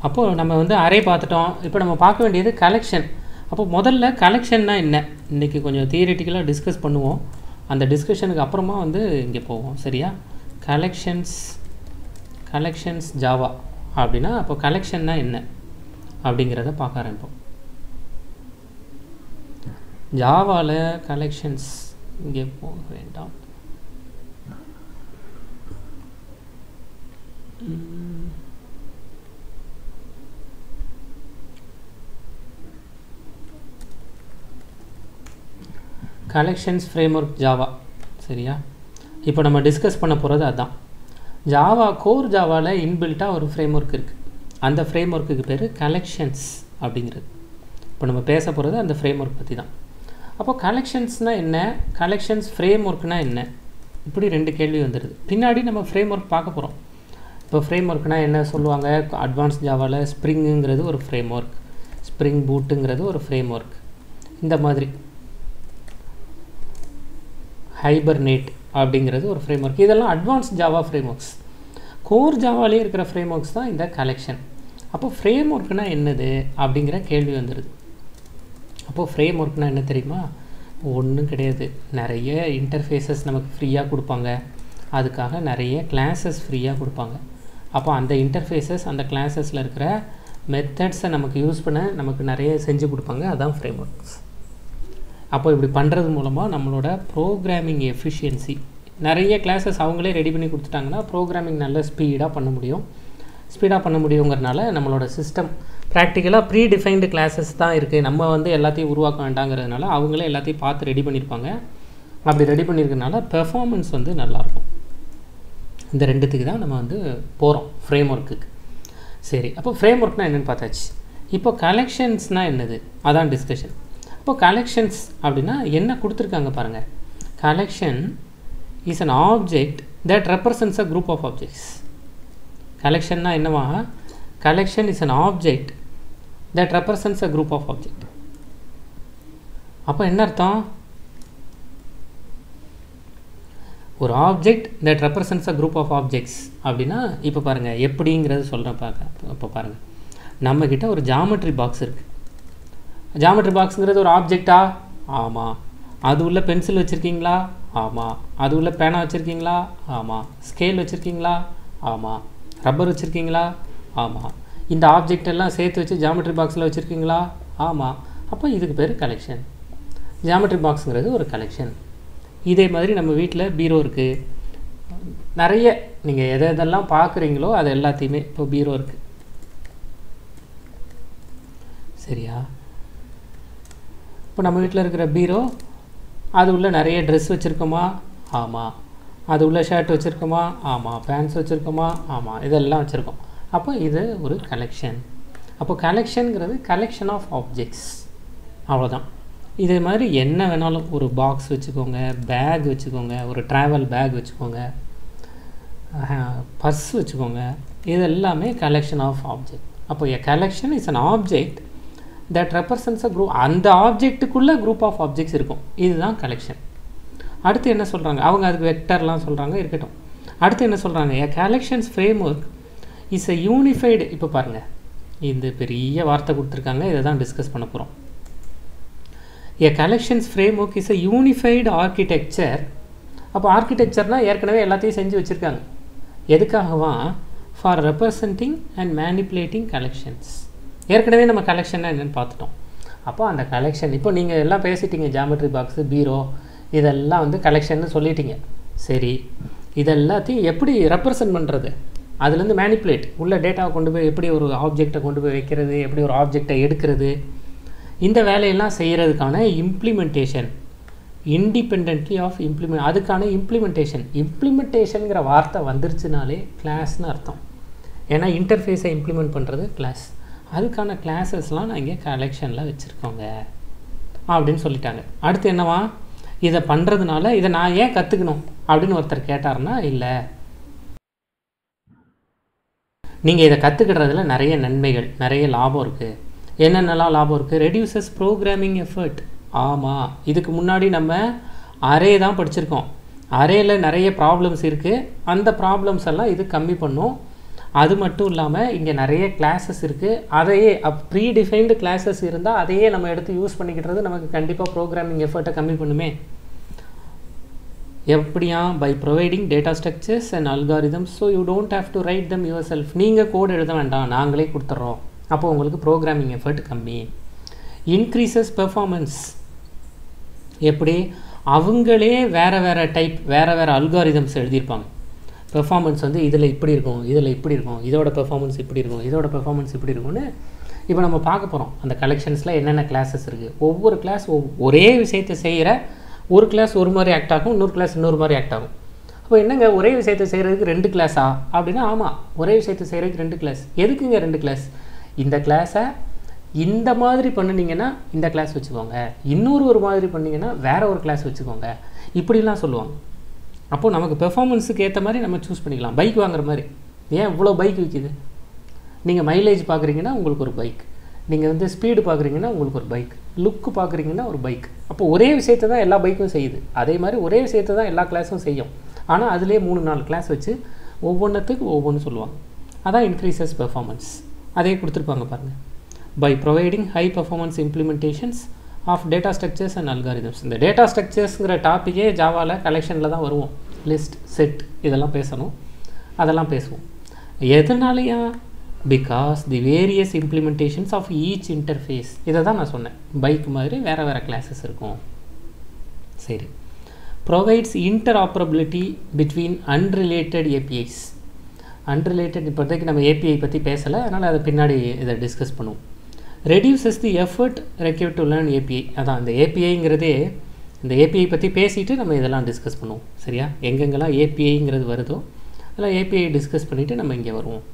அப்போது நம்ம வந்து அரே பார்த்துட்டோம் இப்போ நம்ம பார்க்க வேண்டியது கலெக்ஷன் அப்போ முதல்ல கலெக்ஷன்னா என்ன இன்றைக்கி கொஞ்சம் தியரிட்டிக்கலாக டிஸ்கஸ் பண்ணுவோம் அந்த டிஸ்கஷனுக்கு அப்புறமா வந்து இங்கே போவோம் சரியா கலெக்ஷன்ஸ் கலெக்ஷன்ஸ் ஜாவா அப்படின்னா அப்போ கலெக்ஷன்னா என்ன அப்படிங்கிறத பார்க்க ஆரம்பிப்போம் ஜாவாவில் கலெக்ஷன்ஸ் இங்கே போக வேண்டாம் உம். கலெக்ஷன்ஸ் ஃப்ரேம்ஒர்க் ஜாவா சரியா இப்போ நம்ம டிஸ்கஸ் பண்ண போகிறது அதான் ஜாவா கோர் ஜாவாவில் இன்பில்ட்டாக ஒரு ஃப்ரேம்ஒர்க் இருக்குது அந்த ஃப்ரேம்ஒர்க்குக்கு பேர் கலெக்ஷன்ஸ் அப்படிங்கிறது இப்போ நம்ம பேச போகிறது அந்த ஃப்ரேம்ஒர்க் பற்றி தான் அப்போ கலெக்ஷன்ஸ்னால் என்ன கலெக்ஷன்ஸ் ஃப்ரேம்ஒர்க்னால் என்ன இப்படி ரெண்டு கேள்வி வந்துடுது பின்னாடி நம்ம ஃப்ரேம்ஒர்க் பார்க்க போகிறோம் இப்போ ஃப்ரேம்ஒர்க்னால் என்ன சொல்லுவாங்க அட்வான்ஸ் ஜாவாவில் ஸ்ப்ரிங்குங்கிறது ஒரு ஃப்ரேம்ஒர்க் ஸ்ப்ரிங் பூட்டுங்கிறது ஒரு ஃப்ரேம்ஒர்க் இந்த மாதிரி ஹைபர்னேட் அப்படிங்கிறது ஒரு ஃப்ரேம்ஒர்க் இதெல்லாம் அட்வான்ஸ் ஜாவா ஃப்ரேம்ஒர்க்ஸ் கோர் ஜாவாலே இருக்கிற ஃப்ரேம்ஒர்க்ஸ் தான் இந்த கலெக்ஷன் அப்போ ஃப்ரேம்ஒர்க்னா என்னது அப்படிங்கிற கேள்வி வந்துடுது அப்போது ஃப்ரேம்ஒர்க்னா என்ன தெரியுமா ஒன்றும் கிடையாது நிறைய இன்டர்ஃபேஸஸ் நமக்கு ஃப்ரீயாக கொடுப்பாங்க அதுக்காக நிறைய கிளாஸஸ் ஃப்ரீயாக கொடுப்பாங்க அப்போ அந்த இன்டர்ஃபேஸஸ் அந்த கிளாஸஸில் இருக்கிற மெத்தட்ஸை நமக்கு யூஸ் பண்ண நமக்கு நிறைய செஞ்சு கொடுப்பாங்க அதான் ஃப்ரேம்ஒர்க்ஸ் அப்போ இப்படி பண்ணுறது மூலமாக நம்மளோட ப்ரோக்ராமிங் எஃபிஷியன்சி நிறைய கிளாஸஸ் அவங்களே ரெடி பண்ணி கொடுத்துட்டாங்கன்னா ப்ரோக்ராமிங் நல்ல ஸ்பீடாக பண்ண முடியும் ஸ்பீடாக பண்ண முடியுங்கிறனால நம்மளோட சிஸ்டம் ப்ராக்டிக்கலாக ப்ரீ டிஃபைன்டு கிளாஸஸ் தான் இருக்குது நம்ம வந்து எல்லாத்தையும் உருவாக்க வேண்டாங்கிறதுனால அவங்களே எல்லாத்தையும் பார்த்து ரெடி பண்ணியிருப்பாங்க அப்படி ரெடி பண்ணியிருக்கனால பெர்ஃபார்மன்ஸ் வந்து நல்லாயிருக்கும் இந்த ரெண்டுத்துக்கு தான் நம்ம வந்து போகிறோம் ஃப்ரேம் ஒர்க்குக்கு சரி அப்போ ஃப்ரேம் ஒர்க்னால் என்னென்னு பார்த்தாச்சு இப்போ கலெக்ஷன்ஸ்னால் என்னது அதான் டிஸ்கஷன் இப்போ கலெக்ஷன்ஸ் அப்படின்னா என்ன கொடுத்துருக்காங்க பாருங்கள் collection is an object that represents a group of objects கலெக்ஷன்னா என்னவா collection is an object that represents a group of object அப்போ என்ன அர்த்தம் ஒரு object that represents a group of objects அப்படின்னா இப்போ பாருங்கள் எப்படிங்கிறது சொல்கிறேன் பார்க்க இப்போ பாருங்கள் நம்மக்கிட்ட ஒரு ஜாமெட்ரி பாக்ஸ் இருக்குது ஜாமெட்ரி பாக்ஸுங்கிறது ஒரு ஆப்ஜெக்டா ஆமாம் அது உள்ள பென்சில் வச்சுருக்கீங்களா ஆமாம் அது உள்ள பேனா வச்சுருக்கீங்களா ஆமாம் ஸ்கேல் வச்சுருக்கீங்களா ஆமாம் ரப்பர் வச்சுருக்கீங்களா ஆமாம் இந்த ஆப்ஜெக்ட் எல்லாம் சேர்த்து வச்சு ஜாமெட்ரி பாக்ஸில் வச்சுருக்கீங்களா ஆமாம் அப்போ இதுக்கு பேர் கலெக்ஷன் ஜாமெட்ரி பாக்ஸுங்கிறது ஒரு கலெக்ஷன் இதே மாதிரி நம்ம வீட்டில் பீரோ இருக்குது நிறைய நீங்கள் எதை எதெல்லாம் பார்க்குறீங்களோ அது எல்லாத்தையுமே இப்போ பீரோ இருக்குது சரியா இப்போ நம்ம வீட்டில் இருக்கிற பீரோ அது உள்ள நிறைய ட்ரெஸ் வச்சுருக்கோமா ஆமாம் அது உள்ள ஷர்ட் வச்சுருக்கோமா ஆமாம் பேண்ட்ஸ் வச்சுருக்கோமா ஆமாம் இதெல்லாம் வச்சுருக்கோம் அப்போ இது ஒரு கலெக்ஷன் அப்போ கலெக்ஷனுங்கிறது கலெக்ஷன் ஆஃப் ஆப்ஜெக்ட்ஸ் அவ்வளோதான் இதே மாதிரி என்ன வேணாலும் ஒரு பாக்ஸ் வச்சுக்கோங்க பேக் வச்சுக்கோங்க ஒரு ட்ராவல் பேக் வச்சுக்கோங்க பர்ஸ் வச்சுக்கோங்க இது எல்லாமே கலெக்ஷன் ஆஃப் ஆப்ஜெக்ட் அப்போ a collection is an object that represents a group அந்த ஆப்ஜெக்ட்டுக்குள்ளே குரூப் ஆஃப் ஆப்ஜெக்ட்ஸ் இருக்கும் இதுதான் கலெக்ஷன் அடுத்து என்ன சொல்கிறாங்க அவங்க அதுக்கு வெக்டர்லாம் சொல்கிறாங்க இருக்கட்டும் அடுத்து என்ன சொல்கிறாங்க a collections framework is a unified இப்போ பாருங்கள் இந்த பெரிய வார்த்தை கொடுத்துருக்காங்க இதை தான் டிஸ்கஸ் பண்ண போகிறோம் a collections framework is a unified architecture அப்போ ஆர்கிடெக்சர்னால் ஏற்கனவே எல்லாத்தையும் செஞ்சு வச்சுருக்காங்க எதுக்காகவா for representing and manipulating collections ஏற்கனவே நம்ம கலெக்ஷன்னா என்னென்னு பார்த்துட்டோம் அப்போ அந்த கலெக்ஷன் இப்போ நீங்கள் எல்லாம் பேசிட்டீங்க ஜாமெட்ரி பாக்ஸு பீரோ இதெல்லாம் வந்து கலெக்ஷன்னு சொல்லிட்டீங்க சரி இதெல்லாத்தையும் எப்படி ரெப்ரசன்ட் பண்ணுறது அதுலேருந்து மேனிப்புலேட் உள்ள டேட்டாவை கொண்டு போய் எப்படி ஒரு ஆப்ஜெக்டை கொண்டு போய் வைக்கிறது எப்படி ஒரு ஆப்ஜெக்டை எடுக்கிறது இந்த வேலையெல்லாம் செய்கிறதுக்கான இம்ப்ளிமெண்டேஷன் இண்டிபெண்ட்லி ஆஃப் இம்ப்ளிமெண்ட் அதுக்கான இம்ப்ளிமெண்டேஷன் இம்ப்ளிமெண்டேஷனுங்கிற வார்த்தை வந்துருச்சுனாலே கிளாஸ்னு அர்த்தம் ஏன்னா இன்டர்ஃபேஸை இம்ப்ளிமெண்ட் பண்ணுறது கிளாஸ் அதுக்கான கிளாஸஸ்லாம் நான் இங்கே கலெக்ஷனில் வச்சுருக்கோங்க அப்படின்னு சொல்லிட்டாங்க அடுத்து என்னவா இதை பண்ணுறதுனால இதை நான் ஏன் கற்றுக்கணும் அப்படின்னு ஒருத்தர் கேட்டார்னா இல்லை நீங்கள் இதை கற்றுக்கிடுறதுல நிறைய நன்மைகள் நிறைய லாபம் இருக்குது என்னென்னலாம் லாபம் இருக்குது ரெடியூசஸ் ப்ரோக்ராமிங் எஃபர்ட் ஆமாம் இதுக்கு முன்னாடி நம்ம அரே தான் படிச்சிருக்கோம் அரேயில் நிறைய ப்ராப்ளம்ஸ் இருக்குது அந்த ப்ராப்ளம்ஸ் எல்லாம் இது கம்மி பண்ணும் அது மட்டும் இல்லாமல் இங்கே நிறைய கிளாஸஸ் இருக்குது அதையே அப் ப்ரீ டிஃபைன்டு கிளாஸஸ் இருந்தால் அதையே நம்ம எடுத்து யூஸ் பண்ணிக்கிட்டது நமக்கு கண்டிப்பாக ப்ரோக்ராமிங் எஃபர்ட்டை கம்மி பண்ணுமே எப்படியா by providing data structures and algorithms so you don't have to write them yourself நீங்கள் கோட் எழுத வேண்டாம் நாங்களே கொடுத்துட்றோம் அப்போ உங்களுக்கு ப்ரோக்ராமிங் எஃபர்ட் கம்மி இன்க்ரீசஸ் பெர்ஃபார்மன்ஸ் எப்படி அவங்களே வேறு வேறு டைப் வேறு வேறு அல்காரிதம்ஸ் எழுதியிருப்பாங்க பெர்ஃபார்மன்ஸ் வந்து இதில் இப்படி இருக்கும் இதில் இப்படி இருக்கும் இதோட பெர்ஃபார்மன்ஸ் இப்படி இருக்கும் இதோட பெர்ஃபார்மன்ஸ் இப்படி இருக்கும்னு இப்போ நம்ம பார்க்க போகிறோம் அந்த கலெக்ஷன்ஸில் என்னென்ன கிளாஸஸ் இருக்குது ஒவ்வொரு கிளாஸ் ஒரே விஷயத்தை செய்கிற ஒரு கிளாஸ் ஒரு மாதிரி ஆக்ட் ஆகும் இன்னொரு கிளாஸ் இன்னொரு மாதிரி ஆக்ட் ஆகும் அப்போ என்னங்க ஒரே விஷயத்தை செய்கிறதுக்கு ரெண்டு கிளாஸா அப்படின்னா ஆமாம் ஒரே விஷயத்தை செய்கிறதுக்கு ரெண்டு கிளாஸ் எதுக்குங்க ரெண்டு கிளாஸ் இந்த கிளாஸை இந்த மாதிரி பண்ணினீங்கன்னா இந்த கிளாஸ் வச்சுக்கோங்க இன்னொரு ஒரு மாதிரி பண்ணிங்கன்னா வேறு ஒரு கிளாஸ் வச்சுக்கோங்க இப்படிலாம் சொல்லுவாங்க அப்போது நமக்கு பெர்ஃபார்மன்ஸுக்கு ஏற்ற மாதிரி நம்ம சூஸ் பண்ணிக்கலாம் பைக் வாங்குற மாதிரி ஏன் இவ்வளோ பைக் விற்கிது நீங்கள் மைலேஜ் பார்க்குறீங்கன்னா உங்களுக்கு ஒரு பைக் நீங்கள் வந்து ஸ்பீடு பார்க்குறீங்கன்னா உங்களுக்கு ஒரு பைக் லுக்கு பார்க்குறீங்கன்னா ஒரு பைக் அப்போ ஒரே விஷயத்தை தான் எல்லா பைக்கும் செய்யுது அதே மாதிரி ஒரே விஷயத்தை தான் எல்லா கிளாஸும் செய்யும் ஆனால் அதிலே மூணு நாலு கிளாஸ் வச்சு ஒவ்வொன்றுத்துக்கு ஒவ்வொன்று சொல்லுவாங்க அதான் இன்க்ரீசஸ் பெர்ஃபார்மன்ஸ் அதே கொடுத்துருப்பாங்க பாருங்கள் by providing high performance implementations of data structures and algorithms இந்த டேட்டா ஸ்ட்ரக்சர்ஸுங்கிற டாப்பிக்கே ஜாவாவில் கலெக்ஷனில் தான் வருவோம் லிஸ்ட் செட் இதெல்லாம் பேசணும் அதெல்லாம் பேசுவோம் எதனாலயா because the various implementations of each interface இதை தான் நான் சொன்னேன் பைக் மாதிரி வேறு வேறு கிளாஸஸ் இருக்கும் சரி provides interoperability between unrelated APIs unrelated இப்போதைக்கு நம்ம ஏபிஐ பற்றி பேசலை அதனால் அதை பின்னாடி இதை டிஸ்கஸ் பண்ணுவோம் reduces the effort require to learn API அதான் இந்த ஏபிஐங்கிறதே இந்த ஏபிஐ பற்றி பேசிட்டு நம்ம இதெல்லாம் டிஸ்கஸ் பண்ணுவோம் சரியா எங்கெங்கெல்லாம் ஏபிஐங்கிறது வருதோ அதெல்லாம் ஏபிஐ டிஸ்கஸ் பண்ணிவிட்டு நம்ம இங்கே வருவோம்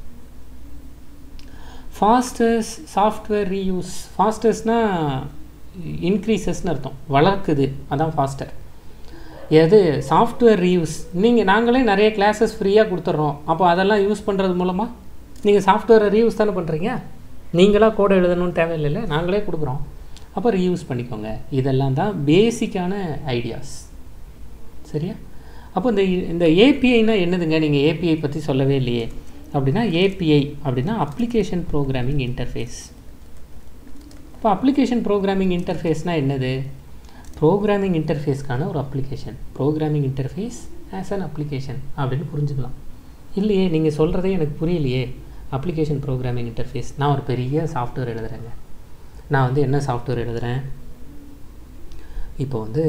ஃபாஸ்டர்ஸ் சாஃப்ட்வேர் ரீயூஸ் ஃபாஸ்டர்ஸ்னால் இன்க்ரீசஸ்னு அர்த்தம் வளர்க்குது அதான் ஃபாஸ்டர் எது சாஃப்ட்வேர் ரீயூஸ் நீங்கள் நாங்களே நிறைய கிளாஸஸ் ஃப்ரீயாக கொடுத்துட்றோம் அப்போ அதெல்லாம் யூஸ் பண்ணுறது மூலமாக நீங்கள் சாஃப்ட்வேரை ரீயூஸ் தானே பண்ணுறீங்க நீங்களாக கோடை எழுதணும்னு தேவையில்லைல்ல நாங்களே கொடுக்குறோம் அப்போ ரீயூஸ் பண்ணிக்கோங்க இதெல்லாம் தான் பேசிக்கான ஐடியாஸ் சரியா அப்போ இந்த இந்த ஏபிஐனா என்னதுங்க நீங்கள் ஏபிஐ பற்றி சொல்லவே இல்லையே அப்படின்னா ஏபிஐ அப்படின்னா அப்ளிகேஷன் ப்ரோக்ராமிங் இன்டர்ஃபேஸ் இப்போ அப்ளிகேஷன் ப்ரோக்ராமிங் இன்டர்ஃபேஸ்னால் என்னது ப்ரோக்ராமிங் இன்டர்ஃபேஸ்க்கான ஒரு application programming interface as an application அப்படின்னு புரிஞ்சுக்கலாம் இல்லையே நீங்கள் சொல்கிறதே எனக்கு புரியலையே அப்ளிகேஷன் ப்ரோக்ராமிங் இன்டர்ஃபேஸ் நான் ஒரு பெரிய சாஃப்ட்வேர் எழுதுகிறேங்க நான் வந்து என்ன சாஃப்ட்வேர் எழுதுகிறேன் இப்போ வந்து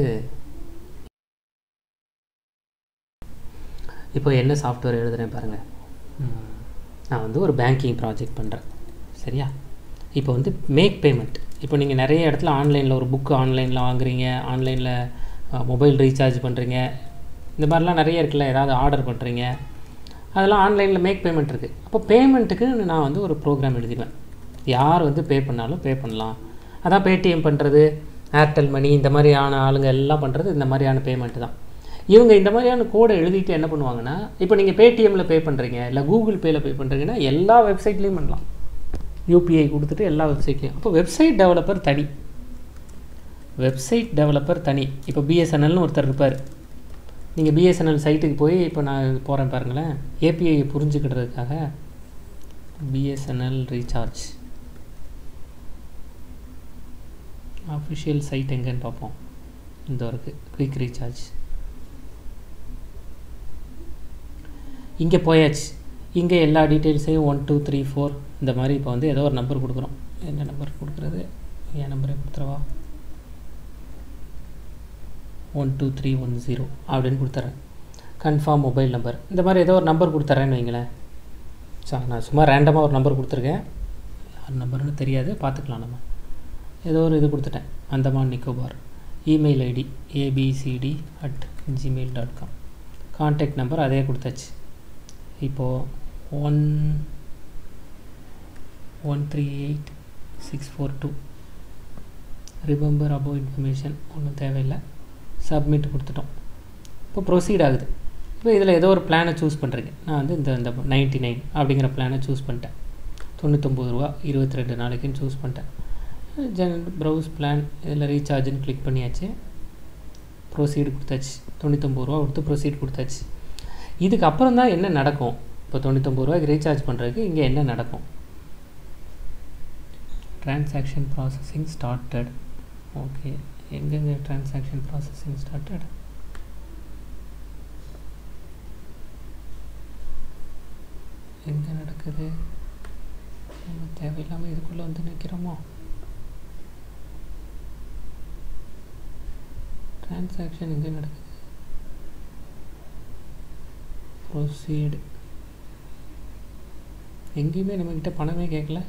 இப்போ என்ன சாஃப்ட்வேர் எழுதுகிறேன் பாருங்கள் நான் வந்து ஒரு பேங்கிங் ப்ராஜெக்ட் பண்ணுறேன் சரியா இப்போ வந்து மேக் பேமெண்ட் இப்போ நீங்கள் நிறைய இடத்துல ஆன்லைனில் ஒரு புக்கு ஆன்லைனில் வாங்குறீங்க ஆன்லைனில் மொபைல் ரீசார்ஜ் பண்ணுறீங்க இந்த மாதிரிலாம் நிறைய இருக்குல்ல ஏதாவது ஆர்டர் பண்ணுறீங்க அதெல்லாம் ஆன்லைனில் மேக் பேமெண்ட் இருக்குது அப்போ பேமெண்ட்டுக்கு நான் வந்து ஒரு ப்ரோக்ராம் எழுதிடுவேன் யார் வந்து பே பண்ணாலும் பே பண்ணலாம் அதான் பேடிஎம் பண்ணுறது ஏர்டெல் மணி இந்த மாதிரியான ஆளுங்க எல்லாம் பண்ணுறது இந்த மாதிரியான பேமெண்ட்டு தான் இவங்க இந்த மாதிரியான கோடை எழுதிட்டு என்ன பண்ணுவாங்கன்னா இப்போ நீங்கள் பேடிஎம்மில் பே பண்ணுறீங்க இல்லை கூகுள் பேயில் பே பண்ணுறீங்கன்னா எல்லா வெப்சைட்லேயும் பண்ணலாம் யூபிஐ கொடுத்துட்டு எல்லா வெப்சைட்லேயும் அப்போ வெப்சைட் டெவலப்பர் தனி வெப்சைட் டெவலப்பர் தனி இப்போ பிஎஸ்என்எல்னு ஒருத்தர் இருப்பார் நீங்கள் பிஎஸ்என்எல் சைட்டுக்கு போய் இப்போ நான் போகிறேன் பாருங்களேன் ஏபிஐயை புரிஞ்சுக்கிடுறதுக்காக பிஎஸ்என்எல் ரீசார்ஜ் அஃபிஷியல் சைட் எங்கேன்னு பார்ப்போம் இந்த இருக்குது குயிக் ரீசார்ஜ் இங்கே போயாச்சு இங்கே எல்லா டீட்டெயில்ஸையும் ஒன் டூ த்ரீ ஃபோர் இந்த மாதிரி இப்போ வந்து ஏதோ ஒரு நம்பர் கொடுக்குறோம் என்ன நம்பர் கொடுக்குறது என் நம்பரே கொடுத்துருவா one two three one zero அப்படின்னு கொடுத்துட்றேன் கன்ஃபார்ம் மொபைல் நம்பர் இந்த மாதிரி ஏதோ ஒரு நம்பர் கொடுத்துட்றேன்னு வைங்களேன் சார் நான் சும்மா ரேண்டமாக ஒரு நம்பர் கொடுத்துருக்கேன் யார் நம்பர்னு தெரியாது பார்த்துக்கலாம் நம்ம ஏதோ ஒரு இது கொடுத்துட்டேன் Andaman Nicobar email ID ABCD at Gmail dot com contact number அதே கொடுத்தாச்சு இப்போது one one three eight six four two remember above information ஒன்றும் தேவையில்லை சப்மிட் கொடுத்துட்டோம் இப்போ ப்ரொசீட் ஆகுது இப்போ இதில் ஏதோ ஒரு பிளானை சூஸ் பண்ணுறீங்க நான் வந்து இந்த இந்த நைன்ட்டி நைன் அப்படிங்கிற பிளானை சூஸ் பண்ணிட்டேன் தொண்ணூத்தொம்பது ரூபா இருபத்தி ரெண்டு நாளைக்குன்னு சூஸ் பண்ணிட்டேன் ஜென் ப்ரௌஸ் பிளான் இதில் ரீசார்ஜுன்னு கிளிக் பண்ணியாச்சு ப்ரொசீடு கொடுத்தாச்சு தொண்ணூத்தொம்பது ரூபா கொடுத்து ப்ரொசீட் கொடுத்தாச்சு இதுக்கு அப்புறம் தான் என்ன நடக்கும் இப்போ தொண்ணூத்தொம்பது ரூபாய்க்கு ரீசார்ஜ் பண்ணுறதுக்கு இங்கே என்ன நடக்கும் டிரான்சாக்ஷன் ப்ராசஸிங் ஸ்டார்டட் ஓகே எங்கெங்கே டிரான்சாக்ஷன் ப்ராசஸிங் ஸ்டார்டட் எங்கே நடக்குது நம்ம தேவையில்லாமல் இதுக்குள்ளே வந்து நிற்கிறோமோ டிரான்சாக்ஷன் எங்கே நடக்குது ப்ரொசீடு எங்கேயுமே நம்மக்கிட்ட பணமே கேட்கல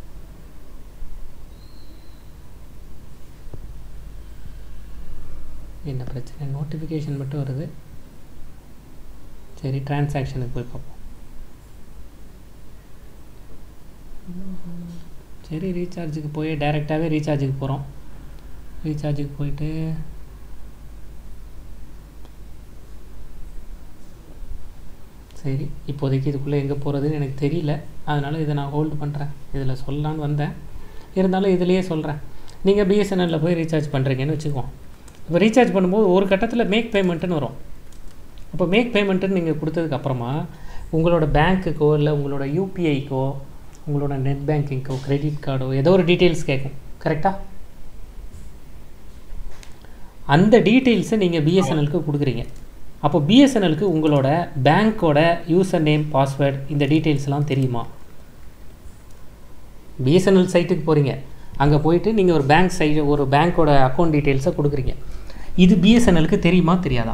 என்ன பிரச்சனை நோட்டிஃபிகேஷன் மட்டும் வருது சரி டிரான்சாக்ஷனுக்கு போய் பார்ப்போம் சரி ரீசார்ஜுக்கு போய் டைரெக்டாகவே ரீசார்ஜுக்கு போகிறோம் ரீசார்ஜுக்கு போயிட்டு சரி இப்போதைக்கு இதுக்குள்ளே எங்கே போகிறதுன்னு எனக்கு தெரியல அதனால் இதை நான் ஹோல்டு பண்ணுறேன் இதில் சொல்லலான்னு வந்தேன் இருந்தாலும் இதுலேயே சொல்கிறேன் நீங்கள் பிஎஸ்என்எல்லில் போய் ரீசார்ஜ் பண்ணுறீங்கன்னு வச்சுக்குவோம் இப்போ ரீசார்ஜ் பண்ணும்போது ஒரு கட்டத்தில் மேக் பேமெண்ட்டுன்னு வரும் அப்போ மேக் பேமெண்ட்டுன்னு நீங்கள் கொடுத்ததுக்கப்புறமா உங்களோட பேங்க்குக்கோ இல்லை உங்களோட யூபிஐக்கோ உங்களோட நெட் பேங்கிங்க்கோ கிரெடிட் கார்டோ ஏதோ ஒரு டீட்டெயில்ஸ் கேட்கும் கரெக்டாக அந்த டீட்டெயில்ஸை நீங்கள் பிஎஸ்என்எலுக்கு கொடுக்குறீங்க அப்போ பிஎஸ்என்எலுக்கு உங்களோட பேங்க்கோட யூசர் நேம் பாஸ்வேர்டு இந்த டீட்டெயில்ஸ்லாம் தெரியுமா பிஎஸ்என்எல் சைட்டுக்கு போகிறீங்க அங்கே போயிட்டு நீங்கள் ஒரு பேங்க் சைடு ஒரு பேங்க்கோட அக்கௌண்ட் டீட்டெயில்ஸை கொடுக்குறீங்க இது பிஎஸ்என்எலுக்கு தெரியுமா தெரியாதா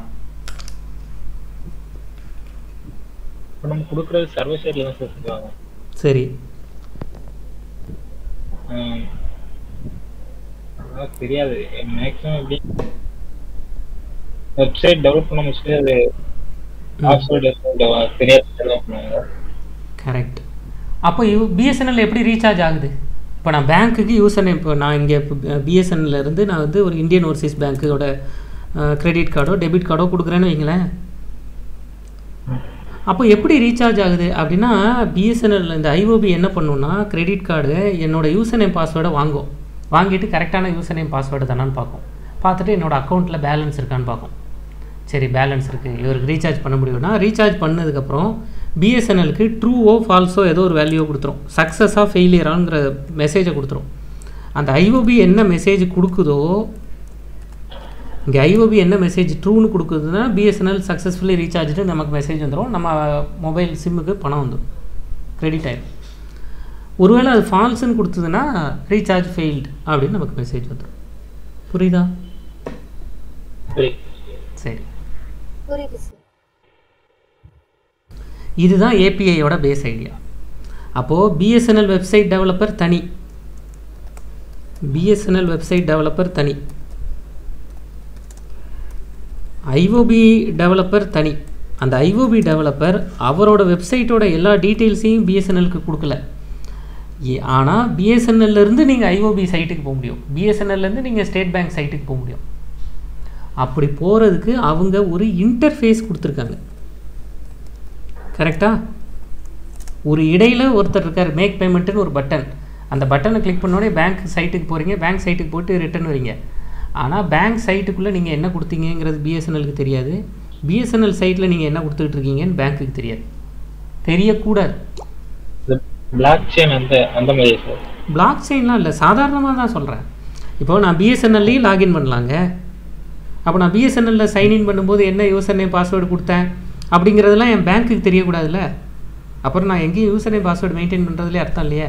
இப்போ நம்ம கொடுக்குறது சர்வீஸ் சைடில் தான் சார் சொல்லுவாங்க சரி ஹம். அதான் தெரியாது மேக்ஸிமம் எப்படி வெப்சைட் டெவலப் பண்ண முடிச்சுட்டு அது பாஸ்வேர்டு தெரியாது டெவலப் பண்ணுவாங்க கரெக்ட் அப்போ யூ பிஎஸ்என்எல் எப்படி ரீசார்ஜ் ஆகுது இப்போ நான் பேங்க்குக்கு யூசர் நேம் இப்போ நான் இங்கே பிஎஸ்என்எல்ல இருந்து நான் வந்து ஒரு இந்தியன் ஓவர்சீஸ் பேங்க்கோட கிரெடிட் கார்டோ டெபிட் கார்டோ கொடுக்குறேன்னு வைங்களேன் அப்போ எப்படி ரீசார்ஜ் ஆகுது அப்படின்னா பிஎஸ்என்எல் இந்த ஐஓபி என்ன பண்ணுன்னா கிரெடிட் கார்டு என்னோட யூசர் நேம் பாஸ்வேர்டை வாங்கும் வாங்கிட்டு கரெக்டான யூசர் நேம் பாஸ்வேர்டு தானான்னு பார்க்கும் பார்த்துட்டு என்னோட அக்கௌண்ட்டில் பேலன்ஸ் இருக்கான்னு பார்க்கும் சரி பேலன்ஸ் இருக்குது இவருக்கு ரீசார்ஜ் பண்ண முடியும்னா ரீசார்ஜ் பண்ணதுக்கப்புறம் பிஎஸ்என்எலுக்கு ட்ரூவோ ஃபால்ஸோ ஏதோ ஒரு வேல்யூ கொடுத்துரும் சக்ஸஸாக ஃபெயிலியராங்கிற மெசேஜை கொடுத்துரும் அந்த ஐஓபி என்ன மெசேஜ் கொடுக்குதோ இங்கே ஐஓபி என்ன மெசேஜ் ட்ரூன்னு கொடுக்குதுன்னா பிஎஸ்என்எல் சக்ஸஸ்ஃபுல்லி ரீசார்ஜ்டு நமக்கு மெசேஜ் வந்துடும் நம்ம மொபைல் சிம்முக்கு பணம் வந்துடும் கிரெடிட் ஆயிடும் ஒருவேளை அது ஃபால்ஸ்ன்னு கொடுத்ததுன்னா ரீசார்ஜ் ஃபெயில்டு அப்படின்னு நமக்கு மெசேஜ் வந்துடும் புரியுதா சரி சரி புரியுது சார் இதுதான் ஏபிஐயோட பேஸ் ஐடியா அப்போது பிஎஸ்என்எல் வெப்சைட் டெவலப்பர் தனி பிஎஸ்என்எல் வெப்சைட் டெவலப்பர் தனி ஐஓபி டெவலப்பர் தனி அந்த ஐஓபி டெவலப்பர் அவரோட வெப்சைட்டோட எல்லா டீட்டெயில்ஸையும் பிஎஸ்என்எலுக்கு கொடுக்கல ஆனால் பிஎஸ்என்எல்லேருந்து நீங்கள் ஐஓபி சைட்டுக்கு போக முடியும் பிஎஸ்என்எல்லேருந்து நீங்கள் ஸ்டேட் பேங்க் சைட்டுக்கு போக முடியும் அப்படி போகிறதுக்கு அவங்க ஒரு இன்டர்ஃபேஸ் கொடுத்துருக்காங்க கரெக்டா ஒரு இடையில ஒருத்தர் இருக்கார் மேக் பேமெண்ட்டுன்னு ஒரு பட்டன் அந்த பட்டனை கிளிக் பண்ணோடனே பேங்க் சைட்டுக்கு போகிறீங்க பேங்க் சைட்டுக்கு போட்டு ரிட்டர்ன் வரீங்க ஆனால் பேங்க் சைட்டுக்குள்ளே நீங்கள் என்ன கொடுத்தீங்கங்கிறது பிஎஸ்என்எலுக்கு தெரியாது பிஎஸ்என்எல் சைட்டில் நீங்கள் என்ன கொடுத்துட்டு இருக்கீங்கன்னு பேங்க்குக்கு தெரியாது தெரியக்கூடாது பிளாக் செயின் அந்த அந்த மாதிரி சார் பிளாக் செயின்லாம் இல்லை சாதாரணமாக தான் சொல்கிறேன் இப்போ நான் பிஎஸ்என்எல்லையும் லாகின் பண்ணலாங்க அப்போ நான் பிஎஸ்என்எல்ல சைன்இன் பண்ணும்போது என்ன யூசர் நேம் பாஸ்வேர்டு கொடுத்தேன் அப்படிங்கிறதெல்லாம் என் பேங்க்குக்கு தெரியக்கூடாதுல்ல அப்புறம் நான் எங்கேயும் யூசர் நேம் பாஸ்வேர்டு மெயின்டைன் பண்ணுறதுலேயே அர்த்தம் இல்லையே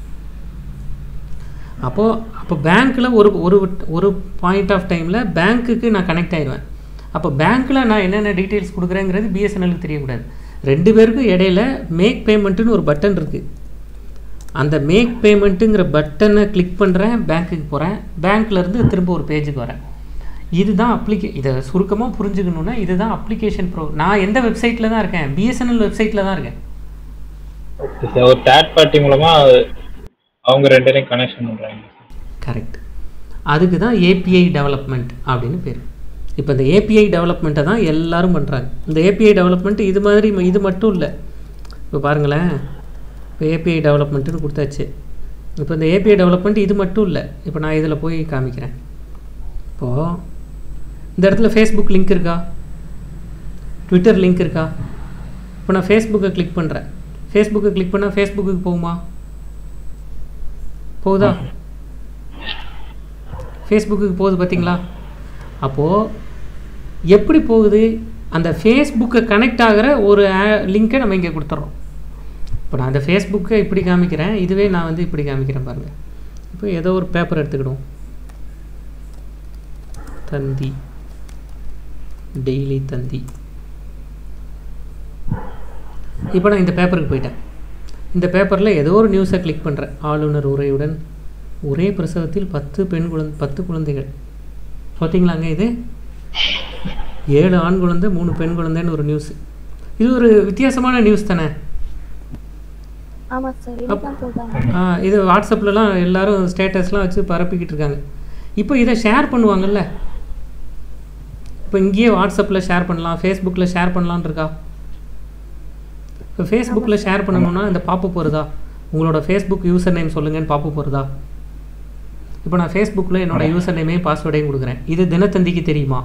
அப்போது அப்போ பேங்க்கில் ஒரு ஒரு ஒரு பாயிண்ட் ஆஃப் டைமில் பேங்க்குக்கு நான் கனெக்ட் ஆயிடுவேன் அப்போ பேங்க்கில் நான் என்னென்ன டீட்டெயில்ஸ் கொடுக்குறேங்கிறது பிஎஸ்என்எலுக்கு தெரியக்கூடாது ரெண்டு பேருக்கும் இடையில மேக் பேமெண்ட்டுன்னு ஒரு பட்டன் இருக்குது அந்த மேக் பேமெண்ட்டுங்கிற பட்டனை கிளிக் பண்ணுறேன் பேங்க்குக்கு போகிறேன் பேங்க்லேருந்து திரும்ப ஒரு பேஜுக்கு வரேன் இதுதான் அப்ளிகே இதை சுருக்கமாக புரிஞ்சுக்கணுன்னா இதுதான் அப்ளிகேஷன் ப்ரோ நான் எந்த வெப்சைட்டில் தான் இருக்கேன் பிஎஸ்என்எல் வெப்சைட்டில் தான் இருக்கேன் ஓகே சார் ஒரு தேர்ட் பார்ட்டி மூலமா அவங்க ரெண்டு பேரையும் கனெக்ஷன் பண்றாங்க கரெக்ட் அதுக்கு தான் ஏபிஐ டெவலப்மெண்ட் அப்படின்னு பேர் இப்போ இந்த ஏபிஐ டெவலப்மெண்ட்டை தான் எல்லாரும் பண்ணுறாங்க இந்த ஏபிஐ டெவலப்மெண்ட் இது மாதிரி ம- இது மட்டும் இல்லை இப்போ பாருங்களேன் இப்போ ஏபிஐ டெவலப்மெண்ட்டுன்னு கொடுத்தாச்சு இப்போ இந்த ஏபிஐ டெவலப்மெண்ட் இது மட்டும் இல்லை இப்போ நான் இதில் போய் காமிக்கிறேன் இப்போது இந்த இடத்துல ஃபேஸ்புக் லிங்க் இருக்கா ட்விட்டர் லிங்க் இருக்கா இப்போ நான் ஃபேஸ்புக்கை கிளிக் பண்ணுறேன் ஃபேஸ்புக்கை கிளிக் பண்ணால் ஃபேஸ்புக்குக்கு போகுமா போகுதா ஃபேஸ்புக்குக்கு போகுது பார்த்தீங்களா அப்போது எப்படி போகுது அந்த ஃபேஸ்புக்கை கனெக்ட் ஆகிற ஒரு லிங்க்கை நம்ம இங்கே கொடுத்துட்றோம் இப்போ நான் அந்த ஃபேஸ்புக்கை இப்படி காமிக்கிறேன் இதுவே நான் வந்து இப்படி காமிக்கிறேன் பாருங்கள் இப்போ ஏதோ ஒரு பேப்பர் எடுத்துக்கிடுவோம் தந்தி டெய்லி தந்தி இப்போ நான் இந்த பேப்பருக்கு போயிட்டேன் இந்த பேப்பரில் ஏதோ ஒரு நியூஸை கிளிக் பண்ணுறேன் ஆளுநர் உரையுடன் ஒரே பிரசவத்தில் பத்து பெண் குழந்தை பத்து குழந்தைகள் பார்த்தீங்களாங்க இது ஏழு ஆண் குழந்தை மூணு பெண் குழந்தைன்னு ஒரு நியூஸ் இது ஒரு வித்தியாசமான நியூஸ் தானே ஆமா சார் இதுதான் போட்டாங்க ஆ, இது வாட்ஸ்அப்லலாம் எல்லாரும் ஸ்டேட்டஸ்லாம் வச்சு பரப்பிக்கிட்டு இருக்காங்க இப்போ இதை ஷேர் பண்ணுவாங்கல்ல இப்போ இங்கேயே வாட்ஸ்அப்பில் ஷேர் பண்ணலாம் ஃபேஸ்புக்கில் ஷேர் பண்ணலான்னு இருக்கா இப்போ ஃபேஸ்புக்கில் ஷேர் பண்ணணும்னா இந்த பாப்பப் வருதா உங்களோட ஃபேஸ்புக் யூசர் நேம் சொல்லுங்கன்னு பாப்பப் வருதா இப்போ நான் ஃபேஸ்புக்கில் என்னோட யூசர் நேமே பாஸ்வேர்டையும் கொடுக்குறேன் இது தினத்தந்திக்கு தெரியுமா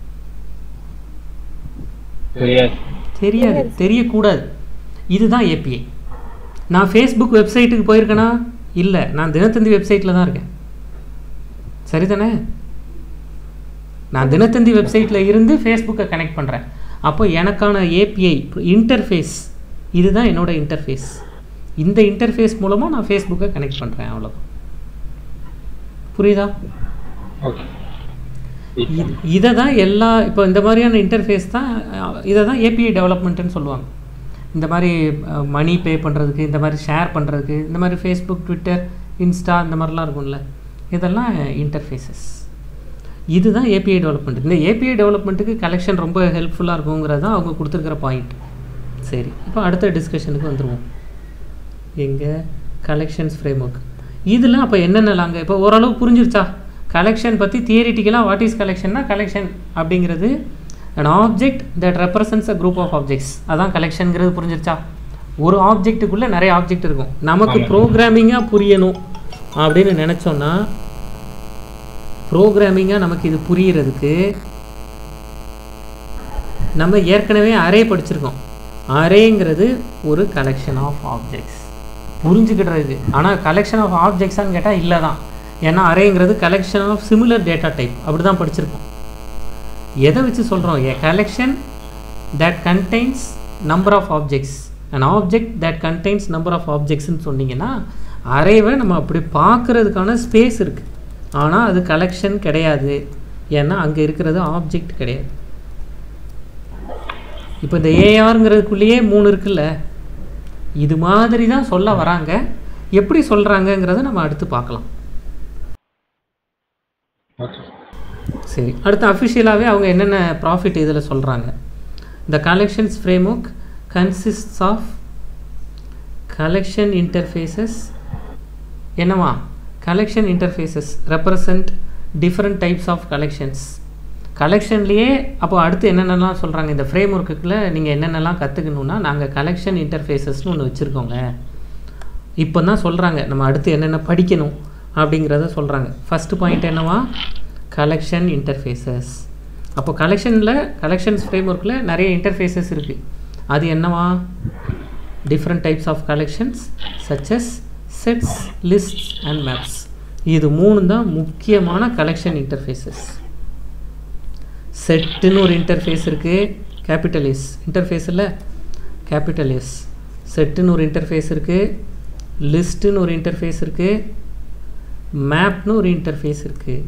தெரியாது தெரியாது தெரியக்கூடாது இதுதான் ஏபிஐ நான் ஃபேஸ்புக் வெப்சைட்டுக்கு போயிருக்கேனா இல்லை நான் தினத்தந்தி வெப்சைட்டில் தான் இருக்கேன் சரிதானே நான் தினத்தந்தி வெப்சைட்டில் இருந்து ஃபேஸ்புக்கை கனெக்ட் பண்ணுறேன் அப்போ எனக்கான ஏபிஐ இன்டர்ஃபேஸ் இதுதான் என்னோட இன்டர்ஃபேஸ் இந்த இன்டர்ஃபேஸ் மூலமாக நான் ஃபேஸ்புக்கை கனெக்ட் பண்ணுறேன் அவ்வளோதான் புரியுதா ஓகே இ- இதை தான் எல்லா இப்போ இந்த மாதிரியான இன்டர்ஃபேஸ் தான் அஹ், இதை தான் ஏபிஐ டெவலப்மெண்ட்டுன்னு சொல்லுவாங்க இந்த மாதிரி மணி பே பண்ணுறதுக்கு இந்த மாதிரி ஷேர் பண்ணுறதுக்கு இந்த மாதிரி ஃபேஸ்புக் ட்விட்டர் இன்ஸ்டா இந்த மாதிரிலாம் இருக்கும்ல இதெல்லாம் இன்டர்ஃபேஸஸ் இதுதான் ஏபிஐ டெவலப்மெண்ட் இந்த ஏபிஐ டெவலப்மெண்ட்டுக்கு கலெக்ஷன் ரொம்ப ஹெல்ப்ஃபுல்லாக இருக்குங்கிறது தான் அவங்க கொடுத்துருக்கிற பாயிண்ட் சரி இப்போ அடுத்த டிஸ்கஷனுக்கு வந்துடுவோம் எங்கே கலெக்ஷன்ஸ் ஃப்ரேம்ஒர்க் இதில் அப்போ என்னென்னலாங்க இப்போ ஓரளவு புரிஞ்சிருச்சா கலெக்ஷன் பற்றி தியரிட்டிக்கலாக வாட் இஸ் கலெக்ஷன்னா கலெக்ஷன் அப்படிங்கிறது an object that represents a group of objects அதான் கலெக்ஷனுங்கிறது புரிஞ்சிருச்சா ஒரு ஆப்ஜெக்ட்டுக்குள்ளே நிறைய ஆப்ஜெக்ட் இருக்கும் நமக்கு ஆமா. ப்ரோக்ராமிங்காக புரியணும் அப்படின்னு நினச்சோன்னா ப்ரோக்ராமிங்காக நமக்கு இது புரியறதுக்கு நம்ம ஏற்கனவே அரே படிச்சிருக்கோம் அரேங்கிறது ஒரு கலெக்ஷன் ஆஃப் ஆப்ஜெக்ட்ஸ் புரிஞ்சுக்கிடுறது ஆனால் கலெக்ஷன் ஆஃப் ஆப்ஜெக்ட்ஸான்னு கேட்டால் இல்லை தான் ஏன்னா அரேங்கிறது collection of similar data type அப்படி தான் படிச்சிருக்கோம் எதை வச்சு சொல்கிறோம் a collection that contains number of objects an object that contains number of ஆப்ஜெக்ட்ஸ்னு சொன்னீங்கன்னா அரேவை நம்ம அப்படி பார்க்குறதுக்கான ஸ்பேஸ் இருக்குது ஆனால் அது கலெக்ஷன் கிடையாது ஏன்னா அங்கே இருக்கிறது ஆப்ஜெக்ட் கிடையாது இப்போ இந்த ஏஆருங்கிறதுக்குள்ளேயே மூணு இருக்குல்ல இது மாதிரி தான் சொல்ல வராங்க எப்படி சொல்கிறாங்கங்கிறத நம்ம அடுத்து பார்க்கலாம் ஓகே சரி அடுத்து அஃபிஷியலாகவே அவங்க என்னென்ன ப்ராஃபிட் இதில் சொல்கிறாங்க the collections framework consists of collection interfaces என்னவா collection interfaces represent different types of collections கலெக்ஷன்லேயே அப்போ அடுத்து என்னென்னலாம் சொல்கிறாங்க இந்த ஃப்ரேம் ஒர்க்குள்ளே நீங்கள் என்னென்னலாம் கற்றுக்கணுன்னா நாங்கள் கலெக்ஷன் இன்டர்ஃபேஸஸ்னு ஒன்று வச்சுருக்கோங்க இப்போ தான் சொல்கிறாங்க நம்ம அடுத்து என்னென்ன படிக்கணும் அப்படிங்கிறத சொல்கிறாங்க ஃபஸ்ட்டு பாயிண்ட் என்னவா கலெக்ஷன் இன்டர்ஃபேஸஸ் அப்போ கலெக்ஷனில் கலெக்ஷன்ஸ் ஃப்ரேம் ஒர்க்கில் நிறைய இன்டர்ஃபேஸஸ் இருக்குது அது என்னவா different types of collections such as sets lists and maps இது மூணு தான் முக்கியமான கலெக்ஷன் இன்டர்ஃபேஸஸ் செட்டுன்னு ஒரு இன்டர்ஃபேஸ் இருக்குது கேபிட்டல் எஸ் இன்டர்ஃபேஸ் இல்லை கேபிட்டல் எஸ் செட்டுன்னு ஒரு இன்டர்ஃபேஸ் இருக்குது லிஸ்ட்டுன்னு ஒரு இன்டர்ஃபேஸ் இருக்குது மேப்னு ஒரு இன்டர்ஃபேஸ் இருக்குது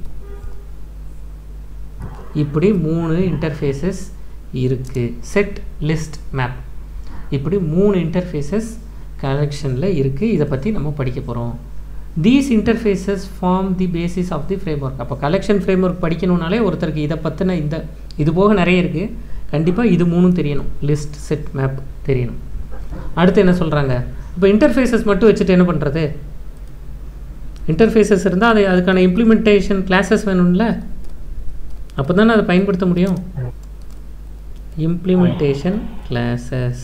இப்படி மூணு இன்டர்ஃபேஸஸ் இருக்குது செட் லிஸ்ட் மேப் இப்படி மூணு இன்டர்ஃபேஸஸ் கலெக்ஷனில் இருக்குது இதை பற்றி நம்ம படிக்க போகிறோம் these interfaces form the basis of the framework அப்போ கலெக்ஷன் ஃப்ரேம்ஒர்க் படிக்கணும்னாலே ஒருத்தருக்கு இதை பற்றின இந்த இது போக நிறைய இருக்குது கண்டிப்பாக இது மூணும் தெரியணும் லிஸ்ட் செட் மேப் தெரியணும் அடுத்து என்ன சொல்கிறாங்க இப்போ இன்டர்ஃபேஸஸ் மட்டும் வச்சுட்டு என்ன பண்ணுறது இன்டர்ஃபேஸஸ் இருந்தால் அது அதுக்கான இம்ப்ளிமெண்டேஷன் கிளாஸஸ் வேணும்ல அப்போ தானே அதை பயன்படுத்த முடியும் implementation classes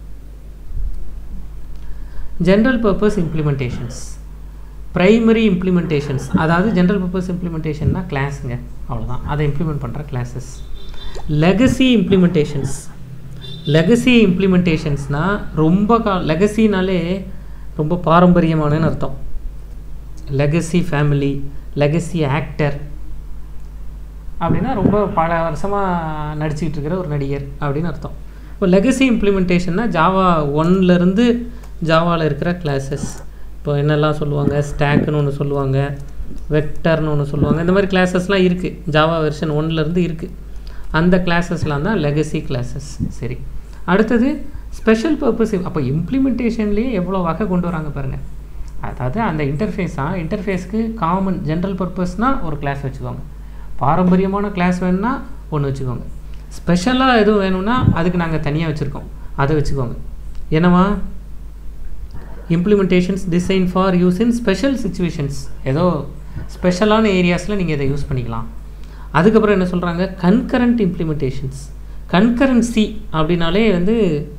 general purpose implementations primary implementations அதாவது ஜென்ரல் பர்பஸ் இம்ப்ளிமெண்டேஷன்னா கிளாஸுங்க அவ்வளோதான் அதை இம்ப்ளிமெண்ட் பண்ணுற கிளாஸஸ் லெகசி இம்ப்ளிமெண்டேஷன்ஸ் லெகசி இம்ப்ளிமெண்டேஷன்ஸ்னால் ரொம்ப கா லெகசினாலே ரொம்ப பாரம்பரியமானன்னு அர்த்தம் லெகசி ஃபேமிலி லெகசி ஆக்டர் அப்படின்னா ரொம்ப பல வருஷமாக நடிச்சுக்கிட்டு இருக்கிற ஒரு நடிகர் அப்படின்னு அர்த்தம் இப்போ லெகசி இம்ப்ளிமெண்டேஷன்னா ஜாவா ஒன்லேருந்து ஜாவாவில் இருக்கிற கிளாஸஸ் இப்போ என்னெல்லாம் சொல்லுவாங்க ஸ்டாக்குன்னு ஒன்று சொல்லுவாங்க வெக்டர்னு ஒன்று சொல்லுவாங்க இந்த மாதிரி கிளாஸஸ்லாம் இருக்குது ஜாவா வெர்ஷன் ஒன்லேருந்து இருக்குது அந்த கிளாஸஸ்லாம் தான் லெகசி கிளாஸஸ் சரி அடுத்தது ஸ்பெஷல் பர்பஸ் அப்போ இம்ப்ளிமெண்டேஷன்லேயே எவ்வளோ வகை கொண்டு வராங்க பாருங்கள் அதாவது அந்த இன்டர்ஃபேஸாக இன்டர்ஃபேஸ்க்கு காமன் ஜென்ரல் பர்பஸ்னால் ஒரு கிளாஸ் வச்சுக்கோங்க பாரம்பரியமான கிளாஸ் வேணும்னா ஒன்று வச்சுக்கோங்க ஸ்பெஷலாக எதுவும் வேணும்னா அதுக்கு நாங்கள் தனியாக வச்சுருக்கோம் அதை வச்சுக்கோங்க என்னவா implementations design for use in special situations ஏதோ ஸ்பெஷலான ஏரியாஸில் நீங்கள் இதை யூஸ் பண்ணிக்கலாம் அதுக்கப்புறம் என்ன சொல்கிறாங்க கன்கரண்ட் இம்ப்ளிமெண்டேஷன்ஸ் கன்கரன்சி அப்படின்னாலே வந்து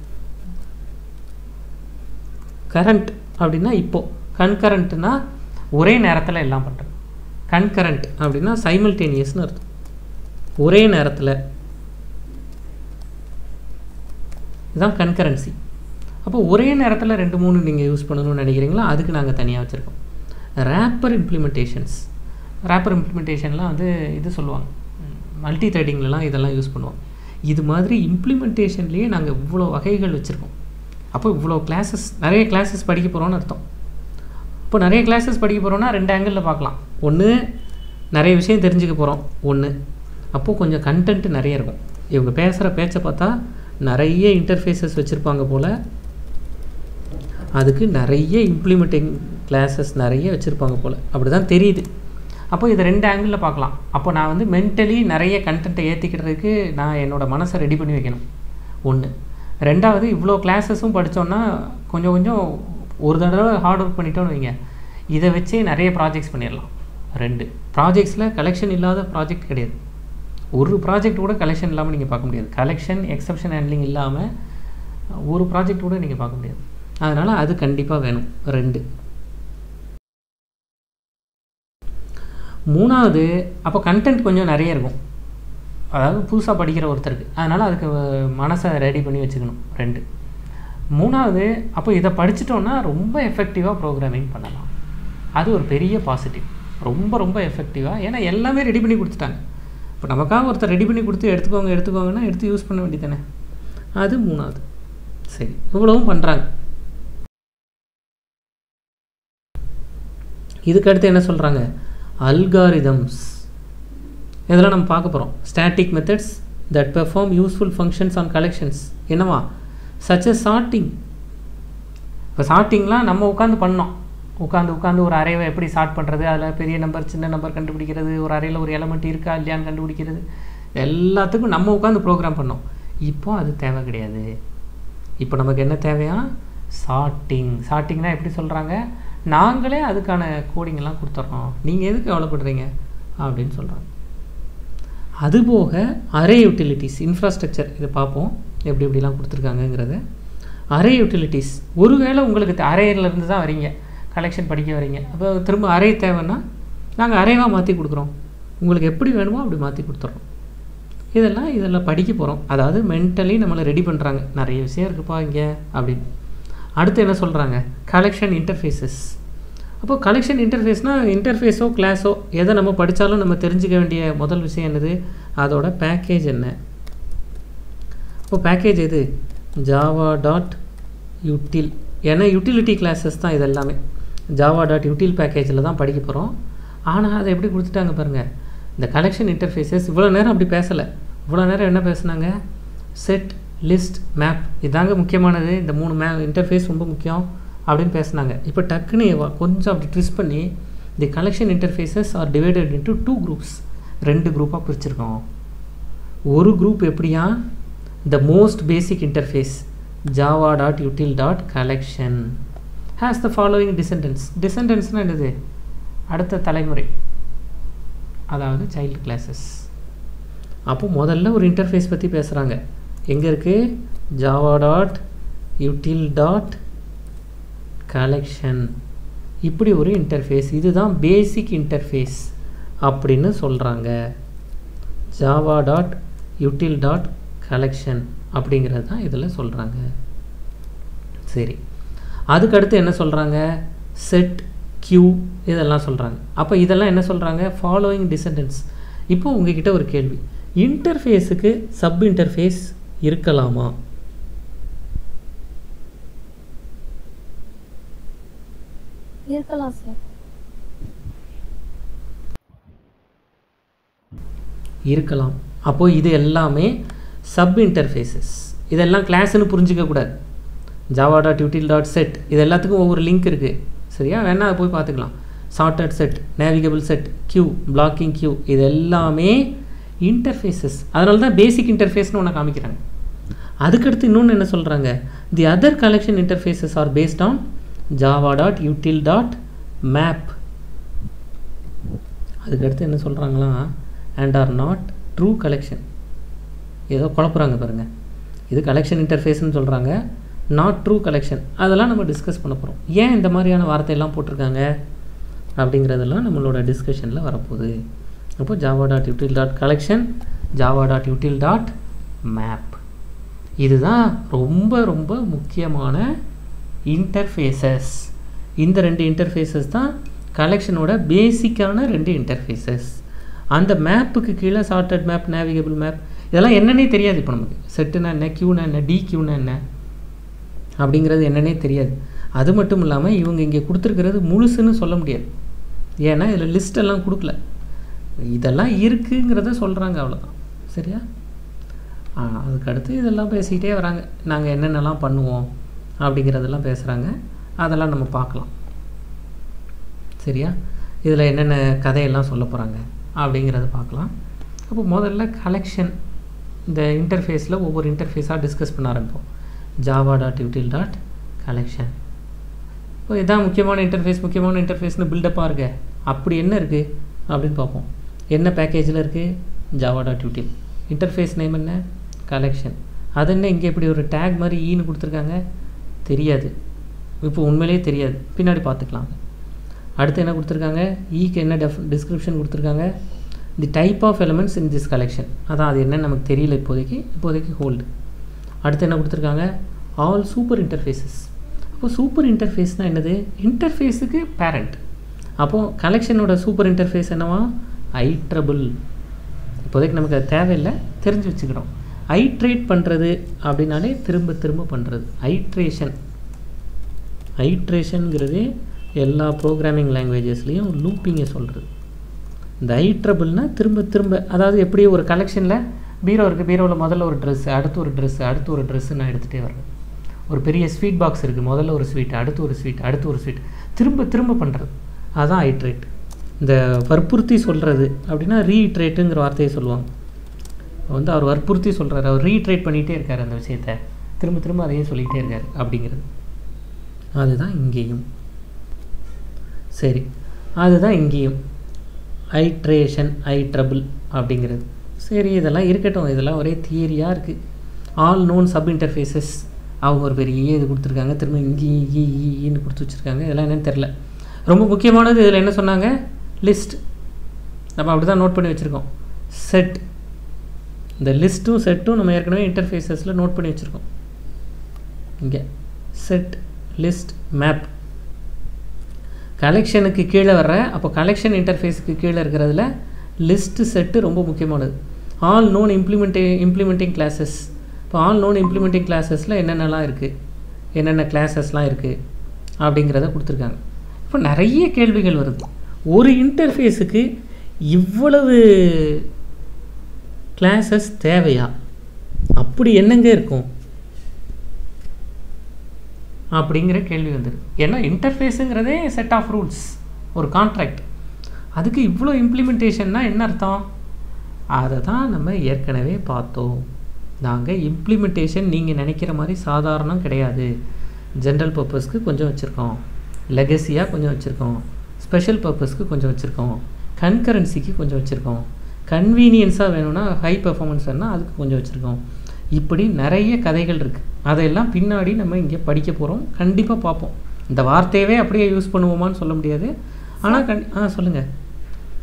கரண்ட் அப்படின்னா இப்போது கன்கரண்ட்னா ஒரே நேரத்தில் எல்லாம் பண்ணுறது கன்கரண்ட் அப்படின்னா சைமல்டேனியஸ்னு அர்த்தம் ஒரே நேரத்தில் இதுதான் கன்கரன்சி அப்போ ஒரே நேரத்தில் ரெண்டு மூணு நீங்கள் யூஸ் பண்ணணும்னு நினைக்கிறீங்களா அதுக்கு நாங்கள் தனியாக வச்சுருக்கோம் ரேப்பர் இம்ப்ளிமெண்டேஷன்ஸ் ரேப்பர் இம்ப்ளிமெண்டேஷன்லாம் வந்து இது சொல்லுவாங்க மல்டி த்ரெடிங்லலாம் இதெல்லாம் யூஸ் பண்ணுவோம் இது மாதிரி இம்ப்ளிமெண்டேஷன்லேயே நாங்கள் இவ்வளோ வகைகள் வச்சுருக்கோம் அப்போ இவ்வளோ கிளாஸஸ் நிறைய கிளாஸஸ் படிக்க போகிறோன்னு அர்த்தம் இப்போ நிறைய கிளாஸஸ் படிக்க போகிறோன்னா ரெண்டு ஆங்கிளில் பார்க்கலாம் ஒன்று நிறைய விஷயம் தெரிஞ்சுக்க போகிறோம் ஒன்று அப்போது கொஞ்சம் கண்டென்ட் நிறைய இருக்கும் இவங்க பேசுகிற பேச்சை பார்த்தா நிறைய இன்டர்ஃபேஸஸ் வச்சுருப்பாங்க போல் அதுக்கு நிறைய இம்ப்ளிமெண்டிங் கிளாஸஸ் நிறைய வச்சுருப்பாங்க போல் அப்படி தான் தெரியுது அப்போ இதை ரெண்டு ஆங்கிளில் பார்க்கலாம் அப்போ நான் வந்து மென்டலி நிறைய கண்டென்ட்டை ஏற்றிக்கிறதுக்கு நான் என்னோடய மனசை ரெடி பண்ணி வைக்கணும் ஒன்று ரெண்டாவது இவ்வளோ கிளாஸஸும் படித்தோன்னா கொஞ்சம் கொஞ்சம் ஒரு தடவை ஹார்ட் ஒர்க் பண்ணிட்டோன்னு வைங்க இதை வச்சே நிறைய ப்ராஜெக்ட்ஸ் பண்ணிடலாம் ரெண்டு ப்ராஜெக்ட்ஸில் கலெக்ஷன் இல்லாத ப்ராஜெக்ட் கிடையாது ஒரு ப்ராஜெக்ட் கூட கலெக்ஷன் இல்லாமல் நீங்கள் பார்க்க முடியாது கலெக்ஷன் எக்ஸப்ஷன் ஹேண்ட்லிங் இல்லாமல் ஒரு ப்ராஜெக்ட் கூட நீங்கள் பார்க்க முடியாது அதனால் அது கண்டிப்பாக வேணும் ரெண்டு மூணாவது அப்போ கண்டென்ட் கொஞ்சம் நிறைய இருக்கும் அதாவது புதுசாக படிக்கிற ஒருத்தருக்கு அதனால் அதுக்கு மனசை ரெடி பண்ணி வச்சுக்கணும் ரெண்டு மூணாவது அப்போ இதை படிச்சிட்டோன்னா ரொம்ப எஃபெக்டிவாக ப்ரோக்ராமிங் பண்ணலாம் அது ஒரு பெரிய பாசிட்டிவ் ரொம்ப ரொம்ப எஃபெக்டிவாக ஏன்னா எல்லாமே ரெடி பண்ணி கொடுத்துட்டாங்க இப்போ நமக்காக ஒருத்தர் ரெடி பண்ணி கொடுத்து எடுத்துக்கோங்க எடுத்துக்கோங்கன்னா எடுத்து யூஸ் பண்ண வேண்டியதானே அது மூணாவது சரி இவ்வளவும் பண்ணுறாங்க இதுக்கு அடுத்து என்ன சொல்கிறாங்க அல்காரிதம்ஸ் இதெல்லாம் நம்ம பார்க்க போகிறோம் static methods that perform useful functions on collections என்னவா சச் எ சார்ட்டிங் இப்போ சார்ட்டிங்லாம் நம்ம உட்காந்து பண்ணோம் உட்காந்து உட்காந்து ஒரு அறைவை எப்படி சார்ட் பண்ணுறது அதில் பெரிய நம்பர் சின்ன நம்பர் கண்டுபிடிக்கிறது ஒரு அறையில் ஒரு எலமெண்ட் இருக்கா இல்லையான்னு கண்டுபிடிக்கிறது எல்லாத்துக்கும் நம்ம உட்காந்து ப்ரோக்ராம் பண்ணோம் இப்போ அது தேவை கிடையாது இப்போ நமக்கு என்ன தேவையா சார்ட்டிங் சார்ட்டிங்னா எப்படி சொல்கிறாங்க நாங்களே அதுக்கான கோடிங்கெல்லாம் கொடுத்துட்றோம் நீங்கள் எதுக்கு கவலைப்படுறீங்க அப்படின்னு சொல்கிறாங்க அதுபோக அரே யூட்டிலிட்டிஸ் இன்ஃப்ராஸ்ட்ரக்சர் இதை பார்ப்போம் எப்படி எப்படிலாம் கொடுத்துருக்காங்கங்கிறத அரே யூட்டிலிட்டிஸ் ஒருவேளை உங்களுக்கு அரேயிலேருந்து தான் வரீங்க கலெக்ஷன் படிக்க வரீங்க அப்போ திரும்ப அரே தேவைன்னா நாங்கள் அரேவாக மாற்றி கொடுக்குறோம் உங்களுக்கு எப்படி வேணுமோ அப்படி மாற்றி கொடுத்துட்றோம் இதெல்லாம் இதெல்லாம் படிக்க போகிறோம் அதாவது மென்டலி நம்மளை ரெடி பண்ணுறாங்க நிறைய விஷயம் இருக்குப்பா இங்கே அப்படின்னு அடுத்து என்ன சொல்கிறாங்க கலெக்ஷன் இன்டர்ஃபேஸஸ் அப்போது கலெக்ஷன் இன்டர்ஃபேஸ்னால் இன்டர்ஃபேஸோ கிளாஸோ எதை நம்ம படித்தாலும் நம்ம தெரிஞ்சுக்க வேண்டிய முதல் விஷயம் என்னது அதோட பேக்கேஜ் என்ன இப்போ பேக்கேஜ் எது ஜாவா டாட் யூட்டில் ஏன்னா யூட்டிலிட்டி கிளாஸஸ் தான் இது எல்லாமே ஜாவா டாட் யூட்டில் பேக்கேஜில் தான் படிக்க போகிறோம் ஆனால் அதை எப்படி கொடுத்துட்டாங்க பாருங்கள் இந்த கலெக்ஷன் இன்டர்ஃபேஸஸ் இவ்வளோ நேரம் அப்படி பேசலை இவ்வளோ நேரம் என்ன பேசுனாங்க செட் லிஸ்ட் மேப் இதாங்க முக்கியமானது இந்த மூணு மே இன்டர்ஃபேஸ் ரொம்ப முக்கியம் அப்படின்னு பேசுனாங்க இப்போ டக்குன்னு வ- கொஞ்சம் அப்படி ட்விஸ்ட் பண்ணி the collection interfaces are divided into two groups ரெண்டு குரூப்பாக பிரிச்சிருக்கோம் ஒரு குரூப் எப்படியா the most basic interface Java dot util dot collection has the following descendants டிசெண்டன்ஸ்னால் என்னது அடுத்த தலைமுறை அதாவது சைல்டு கிளாஸஸ் அப்போ முதல்ல ஒரு இன்டர்ஃபேஸ் பற்றி பேசுகிறாங்க எங்கே இருக்குது Java dot util dot collection இப்படி ஒரு இன்டர்ஃபேஸ் இதுதான் பேசிக் இன்டர்ஃபேஸ் அப்படின்னு சொல்கிறாங்க Java dot util dot collection அப்படிங்கிறது தான் இதில் சொல்கிறாங்க சரி அதுக்கடுத்து என்ன சொல்கிறாங்க செட் கியூ இதெல்லாம் சொல்கிறாங்க அப்போ இதெல்லாம் என்ன சொல்கிறாங்க ஃபாலோயிங் டிசெண்டன்ஸ் இப்போ உங்ககிட்ட ஒரு கேள்வி இன்டர்ஃபேஸுக்கு சப் இன்டர்ஃபேஸ் இருக்கலாமா இருக்கலாம் சார் இருக்கலாம் அப்போது இது எல்லாமே சப் இன்டர்ஃபேஸஸ் இதெல்லாம் கிளாஸ்னு புரிஞ்சிக்க கூடாது Java dot util dot set இது எல்லாத்துக்கும் ஒவ்வொரு லிங்க் இருக்குது சரியா வேணா அதை போய் பார்த்துக்கலாம் sorted set navigable set queue blocking queue இது எல்லாமே இன்டர்ஃபேஸஸ் அதனால தான் பேசிக் இன்டர்ஃபேஸ்னு ஒன்று காமிக்கிறாங்க அதுக்கடுத்து இன்னொன்று என்ன சொல்கிறாங்க the other collection interfaces are based on Java dot util dot map அதுக்கடுத்து என்ன சொல்கிறாங்களா and are not true collection ஏதோ குழப்புறாங்க பாருங்கள் இது கலெக்ஷன் இன்டர்ஃபேஸ்னு சொல்கிறாங்க நாட் ட்ரூ கலெக்ஷன் அதெல்லாம் நம்ம டிஸ்கஸ் பண்ண போகிறோம் ஏன் இந்த மாதிரியான வார்த்தையெல்லாம் போட்டிருக்காங்க அப்படிங்கிறதெல்லாம் நம்மளோட டிஸ்கஷனில் வரப்போகுது அப்போ Java dot util dot collection Java dot util dot map இதுதான் ரொம்ப ரொம்ப முக்கியமான இன்டர்ஃபேஸஸ் இந்த ரெண்டு இன்டர்ஃபேஸஸ் தான் கலெக்ஷனோட பேசிக்கான ரெண்டு இன்டர்ஃபேஸஸ் அந்த மேப்புக்கு கீழே சார்ட்டட் மேப் நேவிகபிள் மேப் இதெல்லாம் என்னன்னே தெரியாது இப்போ நமக்கு செட்டுனா என்ன கியூனா என்ன டி கியூனா என்ன அப்படிங்கிறது என்னன்னே தெரியாது அது மட்டும் இல்லாமல் இவங்க இங்கே கொடுத்துருக்கிறது முழுசுன்னு சொல்ல முடியாது ஏன்னா இதில் லிஸ்டெல்லாம் கொடுக்கல இதெல்லாம் இருக்குங்கிறத சொல்கிறாங்க அவ்வளோதான் சரியா ஆ, அதுக்கு அடுத்து இதெல்லாம் பேசிக்கிட்டே வராங்க நாங்கள் என்னென்னலாம் பண்ணுவோம் அப்படிங்கிறதெல்லாம் பேசுகிறாங்க அதெல்லாம் நம்ம பார்க்கலாம் சரியா இதில் என்னென்ன கதையெல்லாம் சொல்ல போகிறாங்க அப்படிங்கிறத பார்க்கலாம் அப்போ முதல்ல கலெக்ஷன் இந்த இன்டர்ஃபேஸில் ஒவ்வொரு இன்டர்ஃபேஸாக டிஸ்கஸ் பண்ண ஆரம்பிப்போம் Java dot util dot collection இப்போ இதான் முக்கியமான இன்டர்ஃபேஸ் முக்கியமான இன்டர்ஃபேஸ்னு பில்டப்பாக இருக்க அப்படி என்ன இருக்குது அப்படின்னு பார்ப்போம் என்ன பேக்கேஜில் இருக்குது Java dot util interface name என்ன கலெக்ஷன் அது என்ன இங்கே இப்படி ஒரு டேக் மாதிரி ஈன்னு கொடுத்துருக்காங்க தெரியாது இப்போ உண்மையிலேயே தெரியாது பின்னாடி பார்த்துக்கலாம் அடுத்து என்ன கொடுத்துருக்காங்க ஈக்கு என்ன டெஃப் டிஸ்கிரிப்ஷன் கொடுத்துருக்காங்க the type of elements in this collection அதான் அது என்னன்னு நமக்கு தெரியல இப்போதைக்கு இப்போதைக்கு ஹோல்டு அடுத்து என்ன கொடுத்துருக்காங்க ஆல் சூப்பர் இன்டர்ஃபேஸஸ் அப்போ சூப்பர் இன்டர்ஃபேஸ்னால் என்னது இன்டர்ஃபேஸுக்கு பேரண்ட் அப்போது கலெக்ஷனோட சூப்பர் இன்டர்ஃபேஸ் என்னவா ஐ ட்ரபிள் இப்போதைக்கு நமக்கு அது தேவையில்லை தெரிஞ்சு வச்சுக்கிறோம் ஐட்ரேட் பண்ணுறது அப்படின்னாலே திரும்ப திரும்ப பண்ணுறது ஐட்ரேஷன் ஐட்ரேஷனுங்கிறது எல்லா ப்ரோக்ராமிங் லாங்குவேஜஸ்லேயும் லூப்பிங்கை சொல்கிறது இந்த ஐட்ரபிள்னா திரும்ப திரும்ப அதாவது எப்படி ஒரு கலெக்ஷனில் பீரோ இருக்குது பீரோவில் முதல்ல ஒரு ட்ரெஸ்ஸு அடுத்து ஒரு ட்ரெஸ்ஸு அடுத்து ஒரு ட்ரெஸ்ஸு நான் எடுத்துகிட்டே வர்றேன் ஒரு பெரிய ஸ்வீட் பாக்ஸ் இருக்குது முதல்ல ஒரு ஸ்வீட் அடுத்து ஒரு ஸ்வீட் அடுத்து ஒரு ஸ்வீட் திரும்ப திரும்ப பண்ணுறது அதுதான் ஐட்ரேட் இந்த வற்புறுத்தி சொல்கிறது அப்படின்னா ரீட்ரேட்டுங்கிற வார்த்தையை சொல்லுவாங்க வந்து அவர் வற்புறுத்தி சொல்கிறார் அவர் ரீட்ரேட் பண்ணிகிட்டே இருக்கார் அந்த விஷயத்த திரும்ப திரும்ப அதையே சொல்லிக்கிட்டே இருக்கார் அப்படிங்கிறது அதுதான் இங்கேயும் சரி அதுதான் இங்கேயும் ஐட்ரேஷன் ஐ ட்ரபிள் அப்படிங்கிறது சரி இதெல்லாம் இருக்கட்டும் இதெல்லாம் ஒரே தியரியாக இருக்குது ஆல் நோன் சப் இன்டர்ஃபேஸஸ் அவங்க ஒரு பெரிய இது கொடுத்துருக்காங்க திரும்ப இங்கி ஈ ஈன்னு கொடுத்து வச்சுருக்காங்க இதெல்லாம் என்னன்னு தெரில ரொம்ப முக்கியமானது இதில் என்ன சொன்னாங்க லிஸ்ட் நம்ம அப்படி தான் நோட் பண்ணி வச்சுருக்கோம் செட் இந்த லிஸ்ட்டும் செட்டும் நம்ம ஏற்கனவே இன்டர்ஃபேஸஸில் நோட் பண்ணி வச்சுருக்கோம் இங்கே செட் லிஸ்ட் மேப் கலெக்ஷனுக்கு கீழே வர்ற அப்போ கலெக்ஷன் இன்டர்ஃபேஸுக்கு கீழே இருக்கிறதுல லிஸ்ட்டு செட்டு ரொம்ப முக்கியமானது ஆல் நோன் இம்ப்ளிமெண்டே இம்ப்ளிமெண்டிங் கிளாஸஸ் இப்போ ஆல் நோன் இம்ப்ளிமெண்டிங் கிளாஸஸில் என்னென்னலாம் இருக்குது என்னென்ன கிளாஸஸ்லாம் இருக்குது அப்படிங்கிறத கொடுத்துருக்காங்க இப்போ நிறைய கேள்விகள் வருது ஒரு இன்டர்ஃபேஸுக்கு இவ்வளவு கிளாஸஸ் தேவையா அப்படி என்னங்க இருக்கும் அப்படிங்கிற கேள்வி வந்துடுது ஏன்னா இன்டர்ஃபேஸுங்கிறதே செட் ஆஃப் ரூல்ஸ் ஒரு கான்ட்ராக்ட் அதுக்கு இவ்வளோ இம்ப்ளிமெண்டேஷன்னா என்ன அர்த்தம் அதை தான் நம்ம ஏற்கனவே பார்த்தோம் நாங்கள் இம்ப்ளிமெண்டேஷன் நீங்கள் நினைக்கிற மாதிரி சாதாரணம் கிடையாது ஜென்ரல் பர்பஸ்க்கு கொஞ்சம் வச்சுருக்கோம் லெகசியாக கொஞ்சம் வச்சுருக்கோம் ஸ்பெஷல் பர்பஸ்க்கு கொஞ்சம் வச்சுருக்கோம் கன்கரன்சிக்கு கொஞ்சம் வச்சுருக்கோம் கன்வீனியன்ஸாக வேணும்னா ஹை பெர்ஃபார்மன்ஸ் வேணும்னா அதுக்கு கொஞ்சம் வச்சுருக்கோம் இப்படி நிறைய கதைகள் இருக்குது அதையெல்லாம் பின்னாடி நம்ம இங்கே படிக்க போகிறோம் கண்டிப்பாக பார்ப்போம் இந்த வார்த்தையவே அப்படியே யூஸ் பண்ணுவோமான்னு சொல்ல முடியாது ஆனால் கண் ஆ சொல்லுங்கள்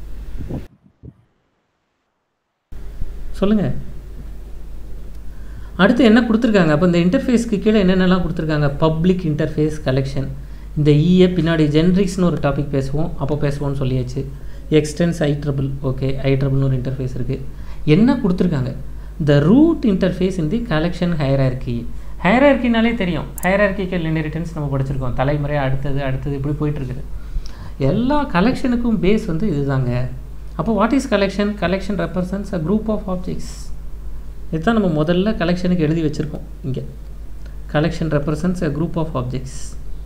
சொல்லுங்கள் அடுத்து என்ன கொடுத்துருக்காங்க அப்போ இந்த இன்டர்ஃபேஸ்க்கு கீழே என்னென்னலாம் கொடுத்துருக்காங்க பப்ளிக் இன்டர்ஃபேஸ் கலெக்ஷன் இந்த ஈஏ பின்னாடி ஜென்ரிக்ஸ்னு ஒரு டாபிக் பேசுவோம் அப்போ பேசுவோம்னு சொல்லியாச்சு extends I triple okay I ட்ரிபிள்னு ஒரு இன்டர்ஃபேஸ் இருக்குது என்ன கொடுத்துருக்காங்க the root interface in the collection hierarchy ஹையரார்கினாலே தெரியும் ஹையரார்கிக்கல் இன்ஹெரிட்டன்ஸ் நம்ம படிச்சிருக்கோம் தலைமுறை அடுத்தது அடுத்தது இப்படி போயிட்டுருக்குது எல்லா கலெக்ஷனுக்கும் பேஸ் வந்து இதுதாங்க அப்போ what is collection collection represents a group of objects இதுதான் நம்ம முதல்ல கலெக்ஷனுக்கு எழுதி வச்சுருக்கோம் இங்கே collection represents a group of objects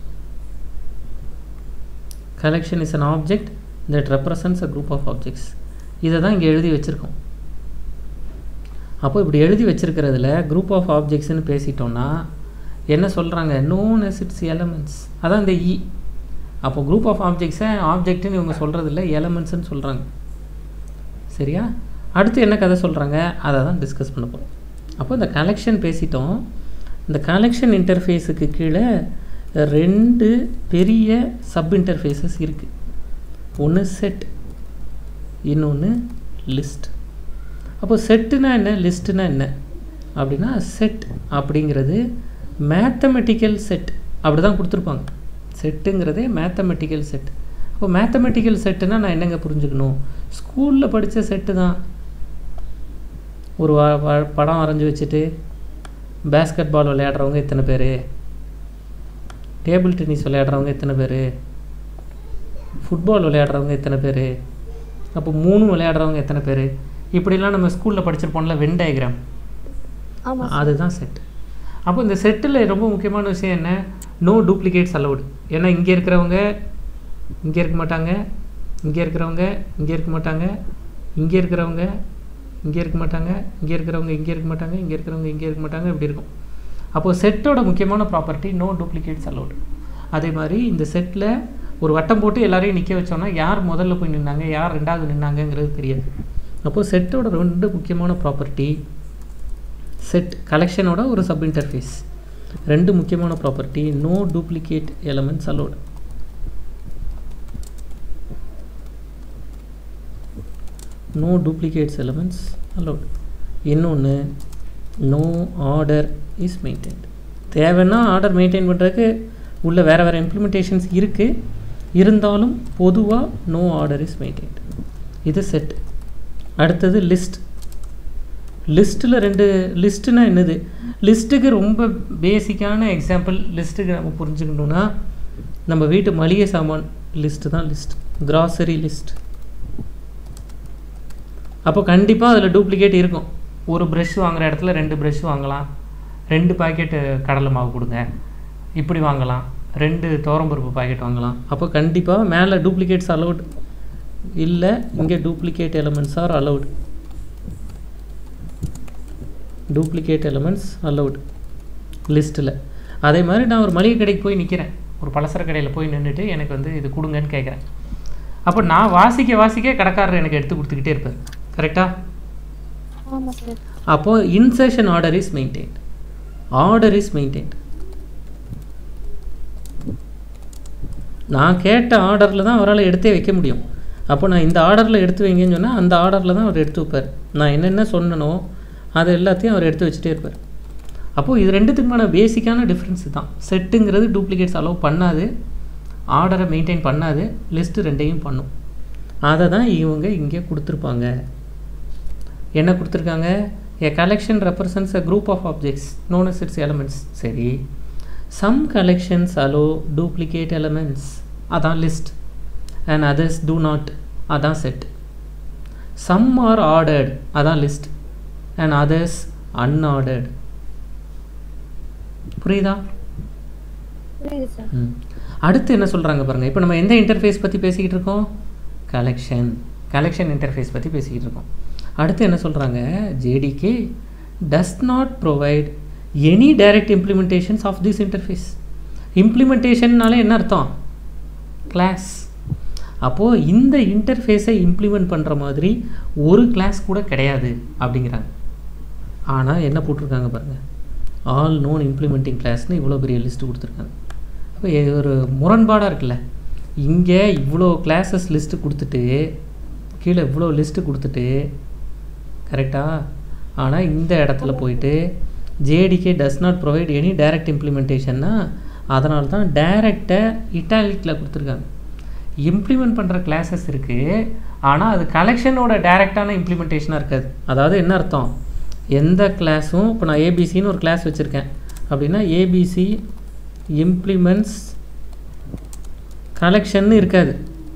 collection is an object that represents a group of objects இதை தான் இங்கே எழுதி வச்சுருக்கோம் அப்போ இப்படி எழுதி வச்சிருக்கிறதுல குரூப் ஆஃப் ஆப்ஜெக்ட்ஸ்னு பேசிட்டோம்னா என்ன சொல்கிறாங்க நோன் எஸ் இட்ஸ் எலமெண்ட்ஸ் அதான் இந்த இ அப்போ குரூப் ஆஃப் ஆப்ஜெக்ட்ஸை ஆப்ஜெக்ட்னு இவங்க சொல்கிறது இல்லை எலமெண்ட்ஸ்னு சொல்கிறாங்க சரியா அடுத்து என்ன கதை சொல்கிறாங்க அதை தான் டிஸ்கஸ் பண்ண போகிறோம் அப்போ இந்த கலெக்ஷன் பேசிட்டோம் இந்த கலெக்ஷன் இன்டர்ஃபேஸுக்கு கீழே ரெண்டு பெரிய சப் இன்டர்ஃபேஸஸ் இருக்குது ஒன்று செட் இன்னொன்று லிஸ்ட் அப்போ செட்டுனா என்ன லிஸ்ட்டுனா என்ன அப்படின்னா செட் அப்படிங்கிறது மேத்தமெட்டிக்கல் செட் அப்படி தான் கொடுத்துருப்பாங்க செட்டுங்கிறதே மேத்தமெட்டிக்கல் செட் அப்போ மேத்தமெட்டிக்கல் செட்டுனா நான் என்னங்க புரிஞ்சுக்கணும் ஸ்கூலில் படித்த செட்டு தான் ஒரு வ- வ- படம் வரைஞ்சி வச்சுட்டு பேஸ்கெட் பால் விளையாடுறவங்க எத்தனை பேர் டேபிள் டென்னிஸ் விளையாடுறவங்க எத்தனை பேர் ஃபுட்பால் விளையாடுறவங்க எத்தனை பேர் அப்போ மூணும் விளையாடுறவங்க எத்தனை பேர் இப்படிலாம் நம்ம ஸ்கூலில் படிச்சிருப்போம்ல வென் டயக்ராம் ஆமா அதுதான் செட் அப்போ இந்த செட்டில் ரொம்ப முக்கியமான விஷயம் என்ன நோ டூப்ளிகேட்ஸ் அலவுடு ஏன்னா இங்கே இருக்கிறவங்க இங்கே இருக்க மாட்டாங்க இங்கே இருக்கிறவங்க இங்கே இருக்க மாட்டாங்க இங்கே இருக்கிறவங்க இங்கே இருக்க மாட்டாங்க இங்கே இருக்கிறவங்க இங்கே இருக்க மாட்டாங்க இங்கே இருக்கிறவங்க இங்கே இருக்க மாட்டாங்க இப்படி இருக்கும் அப்போது செட்டோட முக்கியமான ப்ராப்பர்ட்டி நோ டூப்ளிகேட்ஸ் அலவுடு அதே மாதிரி இந்த செட்டில் ஒரு வட்டம் போட்டு எல்லாரையும் நிற்க வச்சோம்னா யார் முதல்ல போய் நின்னாங்க யார் ரெண்டாவது நின்னாங்கங்கிறது தெரியாது அப்போது செட்டோட ரெண்டு முக்கியமான ப்ராப்பர்ட்டி செட் கலெக்ஷனோட ஒரு சப் இன்டர்ஃபேஸ் ரெண்டு முக்கியமான property no duplicate elements allowed no duplicates elements allowed இன்னொன்று நோ ஆர்டர் இஸ் மெயின்டைன்ட் தேவைன்னா ஆர்டர் மெயின்டைன் பண்ணுறதுக்கு உள்ள வேறு வேறு இம்ப்ளிமெண்டேஷன்ஸ் இருக்குது இருந்தாலும் பொதுவாக நோ ஆர்டர் இஸ் மெயின்டைன்ட் இது செட் அடுத்தது லிஸ்ட் லிஸ்ட்டில் ரெண்டு லிஸ்ட்டுனா என்னது லிஸ்ட்டுக்கு ரொம்ப பேசிக்கான எக்ஸாம்பிள் லிஸ்ட்டுக்கு நம்ம புரிஞ்சுக்கணுன்னா நம்ம வீட்டு மளிகை சாமான் லிஸ்ட்டு தான் லிஸ்ட் கிராசரி லிஸ்ட் அப்போ கண்டிப்பாக அதில் டூப்ளிகேட் இருக்கும் ஒரு ப்ரஷ் வாங்குற இடத்துல ரெண்டு ப்ரஷ் வாங்கலாம் ரெண்டு பாக்கெட்டு கடலை மாவு கொடுங்க இப்படி வாங்கலாம் ரெண்டு துவரம்பருப்பு பாக்கெட் வாங்கலாம் அப்போ கண்டிப்பாக மேலே டூப்ளிகேட்ஸ் அலௌட் இல்லை இங்கே duplicate elements are allowed duplicate elements allowed லிஸ்ட்டில் அதே மாதிரி நான் ஒரு மளிகை கடைக்கு போய் நிற்கிறேன் ஒரு பலசர கடையில் போய் நின்றுட்டு எனக்கு வந்து இது கொடுங்கன்னு கேட்குறேன் அப்போ நான் வாசிக்க வாசிக்க கடைக்காரர் எனக்கு எடுத்து கொடுத்துக்கிட்டே இருப்பார் கரெக்டாக ஆமா சார் அப்போது insertion order is maintained order is maintained நான் கேட்ட ஆர்டரில் தான் அவரால் எடுத்தே வைக்க முடியும் அப்போ நான் இந்த ஆர்டரில் எடுத்து வைங்கன்னு சொன்னால் அந்த ஆர்டரில் தான் அவர் எடுத்து வைப்பார் நான் என்னென்ன சொன்னனோ அது எல்லாத்தையும் அவர் எடுத்து வச்சுட்டே இருப்பார் அப்போது இது ரெண்டுத்துக்குமான பேசிக்கான டிஃப்ரென்ஸ் தான் செட்டுங்கிறது டூப்ளிகேட்ஸ் அலோவ் பண்ணாது ஆர்டரை மெயின்டைன் பண்ணாது லிஸ்ட்டு ரெண்டையும் பண்ணும் அதை தான் இவங்க இங்கே கொடுத்துருப்பாங்க என்ன கொடுத்துருக்காங்க a collection represents a group of objects known as its elements சரி some collections allow duplicate elements அதான் list and others do not அதான் set some are ordered அதான் list and others unordered புரியுதா புரியுது சார் ம். அடுத்து என்ன சொல்கிறாங்க பாருங்கள் இப்போ நம்ம எந்த இன்டர்ஃபேஸ் பற்றி பேசிக்கிட்டு இருக்கோம் கலெக்ஷன் கலெக்ஷன் இன்டர்ஃபேஸ் பற்றி பேசிக்கிட்டு இருக்கோம் அடுத்து என்ன சொல்கிறாங்க JDK does not provide any direct implementations of this interface இம்ப்ளிமெண்டேஷன்னாலே என்ன அர்த்தம் கிளாஸ் அப்போது இந்த இன்டர்ஃபேஸை இம்ப்ளிமெண்ட் பண்ணுற மாதிரி ஒரு கிளாஸ் கூட கிடையாது அப்படிங்கிறாங்க ஆனால் என்ன போட்டிருக்காங்க பாருங்கள் ஆல் நோன் இம்ப்ளிமெண்டிங் கிளாஸ்னு இவ்வளோ பெரிய லிஸ்ட் கொடுத்துருக்காங்க அப்போ இது ஒரு முரண்பாடாக இருக்குல்ல இங்கே இவ்வளோ கிளாஸஸ் லிஸ்ட்டு கொடுத்துட்டு கீழே இவ்வளோ லிஸ்ட்டு கொடுத்துட்டு கரெக்டாக ஆனால் இந்த இடத்துல போயிட்டு JDK does not provide any direct இம்ப்ளிமெண்டேஷன்னா அதனால தான் டைரக்டை இட்டாலிக்கில் கொடுத்துருக்காங்க இம்ப்ளிமெண்ட் பண்ணுற கிளாஸஸ் இருக்குது ஆனால் அது கலெக்ஷனோட டைரெக்டான இம்ப்ளிமெண்டேஷனாக இருக்காது அதாவது என்ன அர்த்தம் எந்த கிளாஸும் இப்போ நான் ஏபிசின்னு ஒரு கிளாஸ் வச்சுருக்கேன் அப்படின்னா ஏபிசி இம்ப்ளிமெண்ட்ஸ் கலெக்ஷன் இருக்காது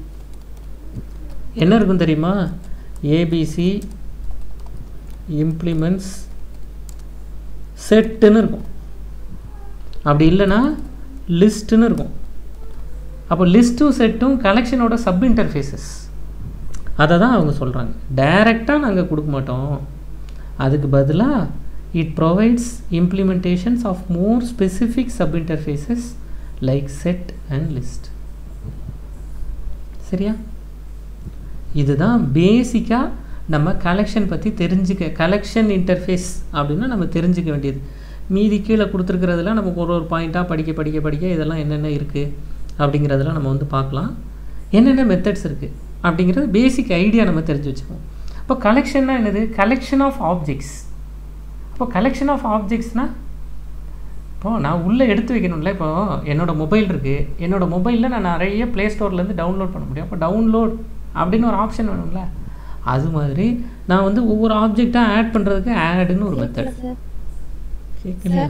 என்ன இருக்கும் தெரியுமா ஏபிசி இம்ப்ளிமெண்ட்ஸ் செட்டுன்னு இருக்கும் அப்படி இல்லைன்னா லிஸ்ட்டுன்னு இருக்கும் அப்போ லிஸ்ட்டும் செட்டும் கலெக்ஷனோட சப் இன்டர்ஃபேஸஸ் அதை தான் அவங்க சொல்கிறாங்க டைரெக்டாக நாங்கள் கொடுக்க மாட்டோம் அதுக்கு பதிலாக it provides implementations of more specific sub interfaces like set and list சரியா இதுதான் பேசிக்காக நம்ம கலெக்ஷன் பற்றி தெரிஞ்சுக்க கலெக்ஷன் இன்டர்ஃபேஸ் அப்படின்னா நம்ம தெரிஞ்சுக்க வேண்டியது மீதி கீழே கொடுத்துருக்கிறதுல நமக்கு ஒரு ஒரு பாயிண்ட்டாக படிக்க படிக்க படிக்க இதெல்லாம் என்னென்ன இருக்குது அப்படிங்கிறதெல்லாம் நம்ம வந்து பார்க்கலாம் என்னென்ன மெத்தட்ஸ் இருக்குது அப்படிங்கிறது பேசிக் ஐடியா நம்ம தெரிஞ்சு வச்சுக்கோம் இப்போ கலெக்ஷன்னா என்னது கலெக்ஷன் ஆஃப் ஆப்ஜெக்ட்ஸ் இப்போ கலெக்ஷன் ஆஃப் ஆப்ஜெக்ட்ஸ்னால் இப்போது நான் உள்ளே எடுத்து வைக்கணும்ல இப்போ என்னோடய மொபைல் இருக்குது என்னோடய மொபைலில் நான் நிறைய ப்ளே ஸ்டோர்லேருந்து டவுன்லோட் பண்ண முடியும் அப்போ டவுன்லோட் அப்படின்னு ஒரு ஆப்ஷன் வேணும்ல அது மாதிரி நான் வந்து ஒவ்வொரு ஆப்ஜெக்டாக ஆட் பண்ணுறதுக்கு ஆடுன்னு ஒரு மெத்தட் சார் கேட்கலையா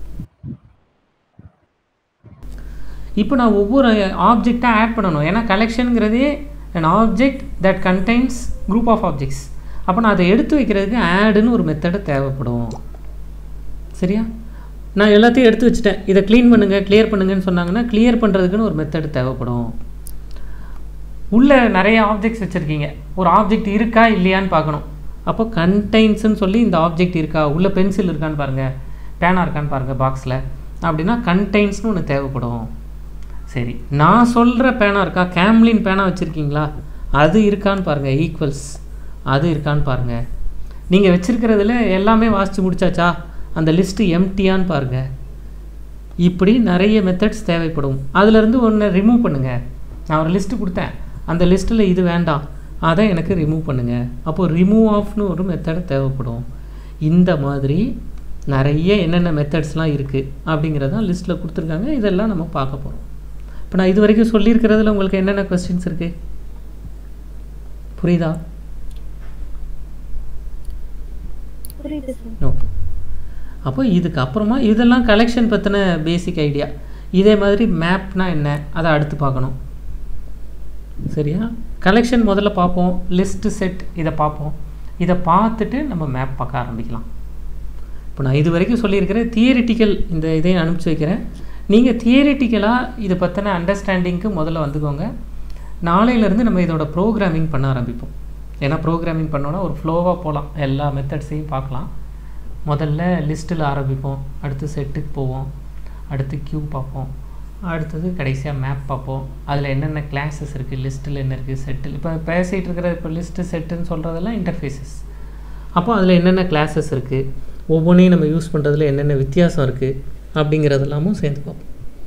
இப்போ நான் ஒவ்வொரு ஆப்ஜெக்டாக ஆட் பண்ணணும் ஏன்னா கலெக்ஷனுங்கிறதே an object that contains group of objects அப்போ நான் அதை எடுத்து வைக்கிறதுக்கு ஆடுன்னு ஒரு மெத்தடு தேவைப்படும் சரியா நான் எல்லாத்தையும் எடுத்து வச்சுட்டேன் இதை க்ளீன் பண்ணுங்கள் கிளியர் பண்ணுங்கன்னு சொன்னாங்கன்னா கிளியர் பண்ணுறதுக்குன்னு ஒரு மெத்தடு தேவைப்படும் உள்ளே நிறைய ஆப்ஜெக்ட்ஸ் வச்சுருக்கீங்க ஒரு ஆப்ஜெக்ட் இருக்கா இல்லையான்னு பார்க்கணும் அப்போ கண்டைன்ஸ்னு சொல்லி இந்த ஆப்ஜெக்ட் இருக்கா உள்ள பென்சில் இருக்கான்னு பாருங்கள் பேனா இருக்கான்னு பாருங்கள் பாக்ஸில் அப்படின்னா கண்டைன்ஸ்னு ஒன்று தேவைப்படும் சரி நான் சொல்கிற பேனா இருக்கா கேம்லின் பேனா வச்சுருக்கீங்களா அது இருக்கான்னு பாருங்கள் ஈக்குவல்ஸ் அது இருக்கான்னு பாருங்கள் நீங்கள் வச்சுருக்கிறதுல எல்லாமே வாசித்து முடிச்சாச்சா அந்த லிஸ்ட்டு எம்டியான்னு பாருங்கள் இப்படி நிறைய மெத்தட்ஸ் தேவைப்படும் அதுலேருந்து ஒன்று ரிமூவ் பண்ணுங்கள் நான் ஒரு லிஸ்ட்டு கொடுத்தேன் அந்த லிஸ்ட்டில் இது வேண்டாம் அதை எனக்கு ரிமூவ் பண்ணுங்கள் அப்போது ரிமூவ் ஆஃப்னு ஒரு மெத்தட் தேவைப்படும் இந்த மாதிரி நிறைய என்னென்ன மெத்தட்ஸ்லாம் இருக்குது அப்படிங்கிறதான் லிஸ்ட்டில் கொடுத்துருக்காங்க இதெல்லாம் நம்ம பார்க்க போகிறோம் இப்போ நான் இது வரைக்கும் சொல்லியிருக்கிறதுல உங்களுக்கு என்னென்ன கொஸ்டின்ஸ் இருக்குது புரியுதா புரியுது சார் ஓகே அப்போ இதுக்கு அப்புறமா இதெல்லாம் கலெக்ஷன் பற்றின பேசிக் ஐடியா இதே மாதிரி மேப்னா என்ன அதை அடுத்து பார்க்கணும் சரியா கலெக்ஷன் முதல்ல பார்ப்போம் லிஸ்ட்டு செட் இதை பார்ப்போம் இதை பார்த்துட்டு நம்ம மேப் பார்க்க ஆரம்பிக்கலாம் இப்போ நான் இது வரைக்கும் சொல்லியிருக்கிறேன் தியரிட்டிக்கல் இந்த இதையும் அனுப்பிச்சி வைக்கிறேன் நீங்கள் தியரிட்டிக்கலாக இதை பற்றின அண்டர்ஸ்டாண்டிங்க்கு முதல்ல வந்துக்கோங்க நாளையிலேருந்து நம்ம இதோட ப்ரோக்ராமிங் பண்ண ஆரம்பிப்போம் ஏன்னா ப்ரோக்ராமிங் பண்ணோன்னா ஒரு ஃப்ளோவாக போகலாம் எல்லா மெத்தட்ஸையும் பார்க்கலாம் முதல்ல லிஸ்ட்டில் ஆரம்பிப்போம் அடுத்து செட்டுக்கு போவோம் அடுத்து கியூ பார்ப்போம் அடுத்தது கடைசியாக மேப் பார்ப்போம் அதில் என்னென்ன கிளாஸஸ் இருக்குது லிஸ்ட்டில் என்ன இருக்குது செட்டில் இப்போ பேசிகிட்டு இருக்கிற இப்போ லிஸ்ட்டு செட்டுன்னு சொல்கிறதெல்லாம் இன்டர்ஃபேஸஸ் அப்போ அதில் என்னென்ன கிளாஸஸ் இருக்குது ஒவ்வொன்றையும் நம்ம யூஸ் பண்ணுறதுல என்னென்ன வித்தியாசம் இருக்குது அப்படிங்கிறதெல்லாமும் சேர்ந்து பார்ப்போம்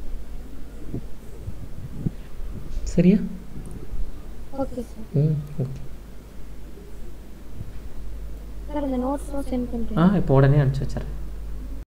சரியா okay sir hmm okay sir இந்த நோட்ஸ்லாம் சென்ட் பண்ணுறேன் ஆ இப்போ உடனே அனுப்பிச்சி வச்சிடுறேன்